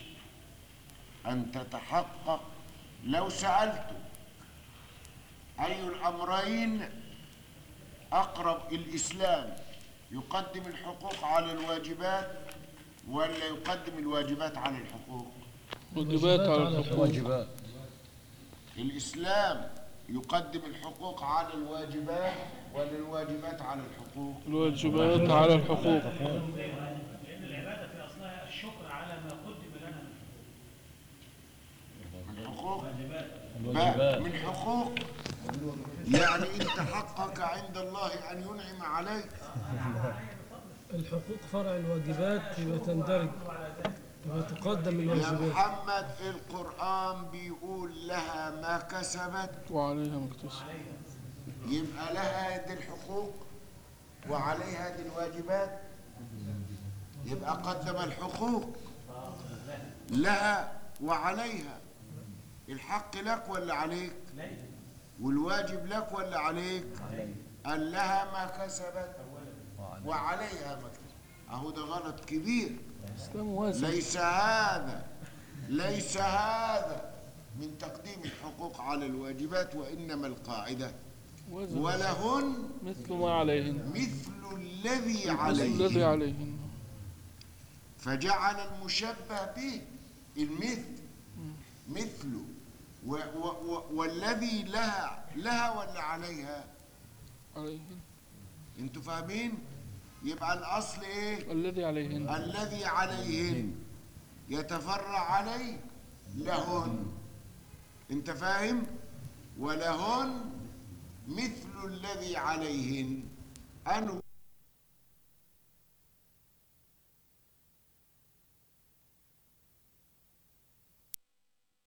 أن تتحقق لو سألت أي الأمرين أقرب الإسلام يقدم الحقوق على الواجبات ولا يقدم الواجبات على الحقوق واجبات على الحقوق واجبات الإسلام يقدم الحقوق على الواجبات ولا الواجبات على الحقوق الواجبات على الحقوق لأن العبادة في أصلها الشكر على ما قدم لنا من الحقوق الواجبات. من حقوق يعني إن تحقق عند الله أن ينعم عليك الحقوق فرع الواجبات يبقى تندرج يبقى تقدم يا الواجبات محمد القرآن بيقول لها ما كسبت وعليها مكتسب يبقى لها هذه الحقوق وعليها هذه الواجبات يبقى قدم الحقوق لها وعليها الحق لك ولا عليك والواجب لك ولا عليك قال لها ما كسبت وعليها ما كسبت اهو ده غلط كبير الإسلام واسع ليس هذا ليس هذا من تقديم الحقوق على الواجبات وإنما القاعدة وزن. ولهن مثل ما عليهن مثل الذي مثل الذي عليهن عليهن فجعل المشبه به المثل مثله و و و والذي لها لها ولا عليها عليهن انتوا فاهمين يبقى الاصل ايه الذي عليهن الذي عليهن يتفرع عليه لهن انت فاهم ولهن مثل الذي عليهن أنه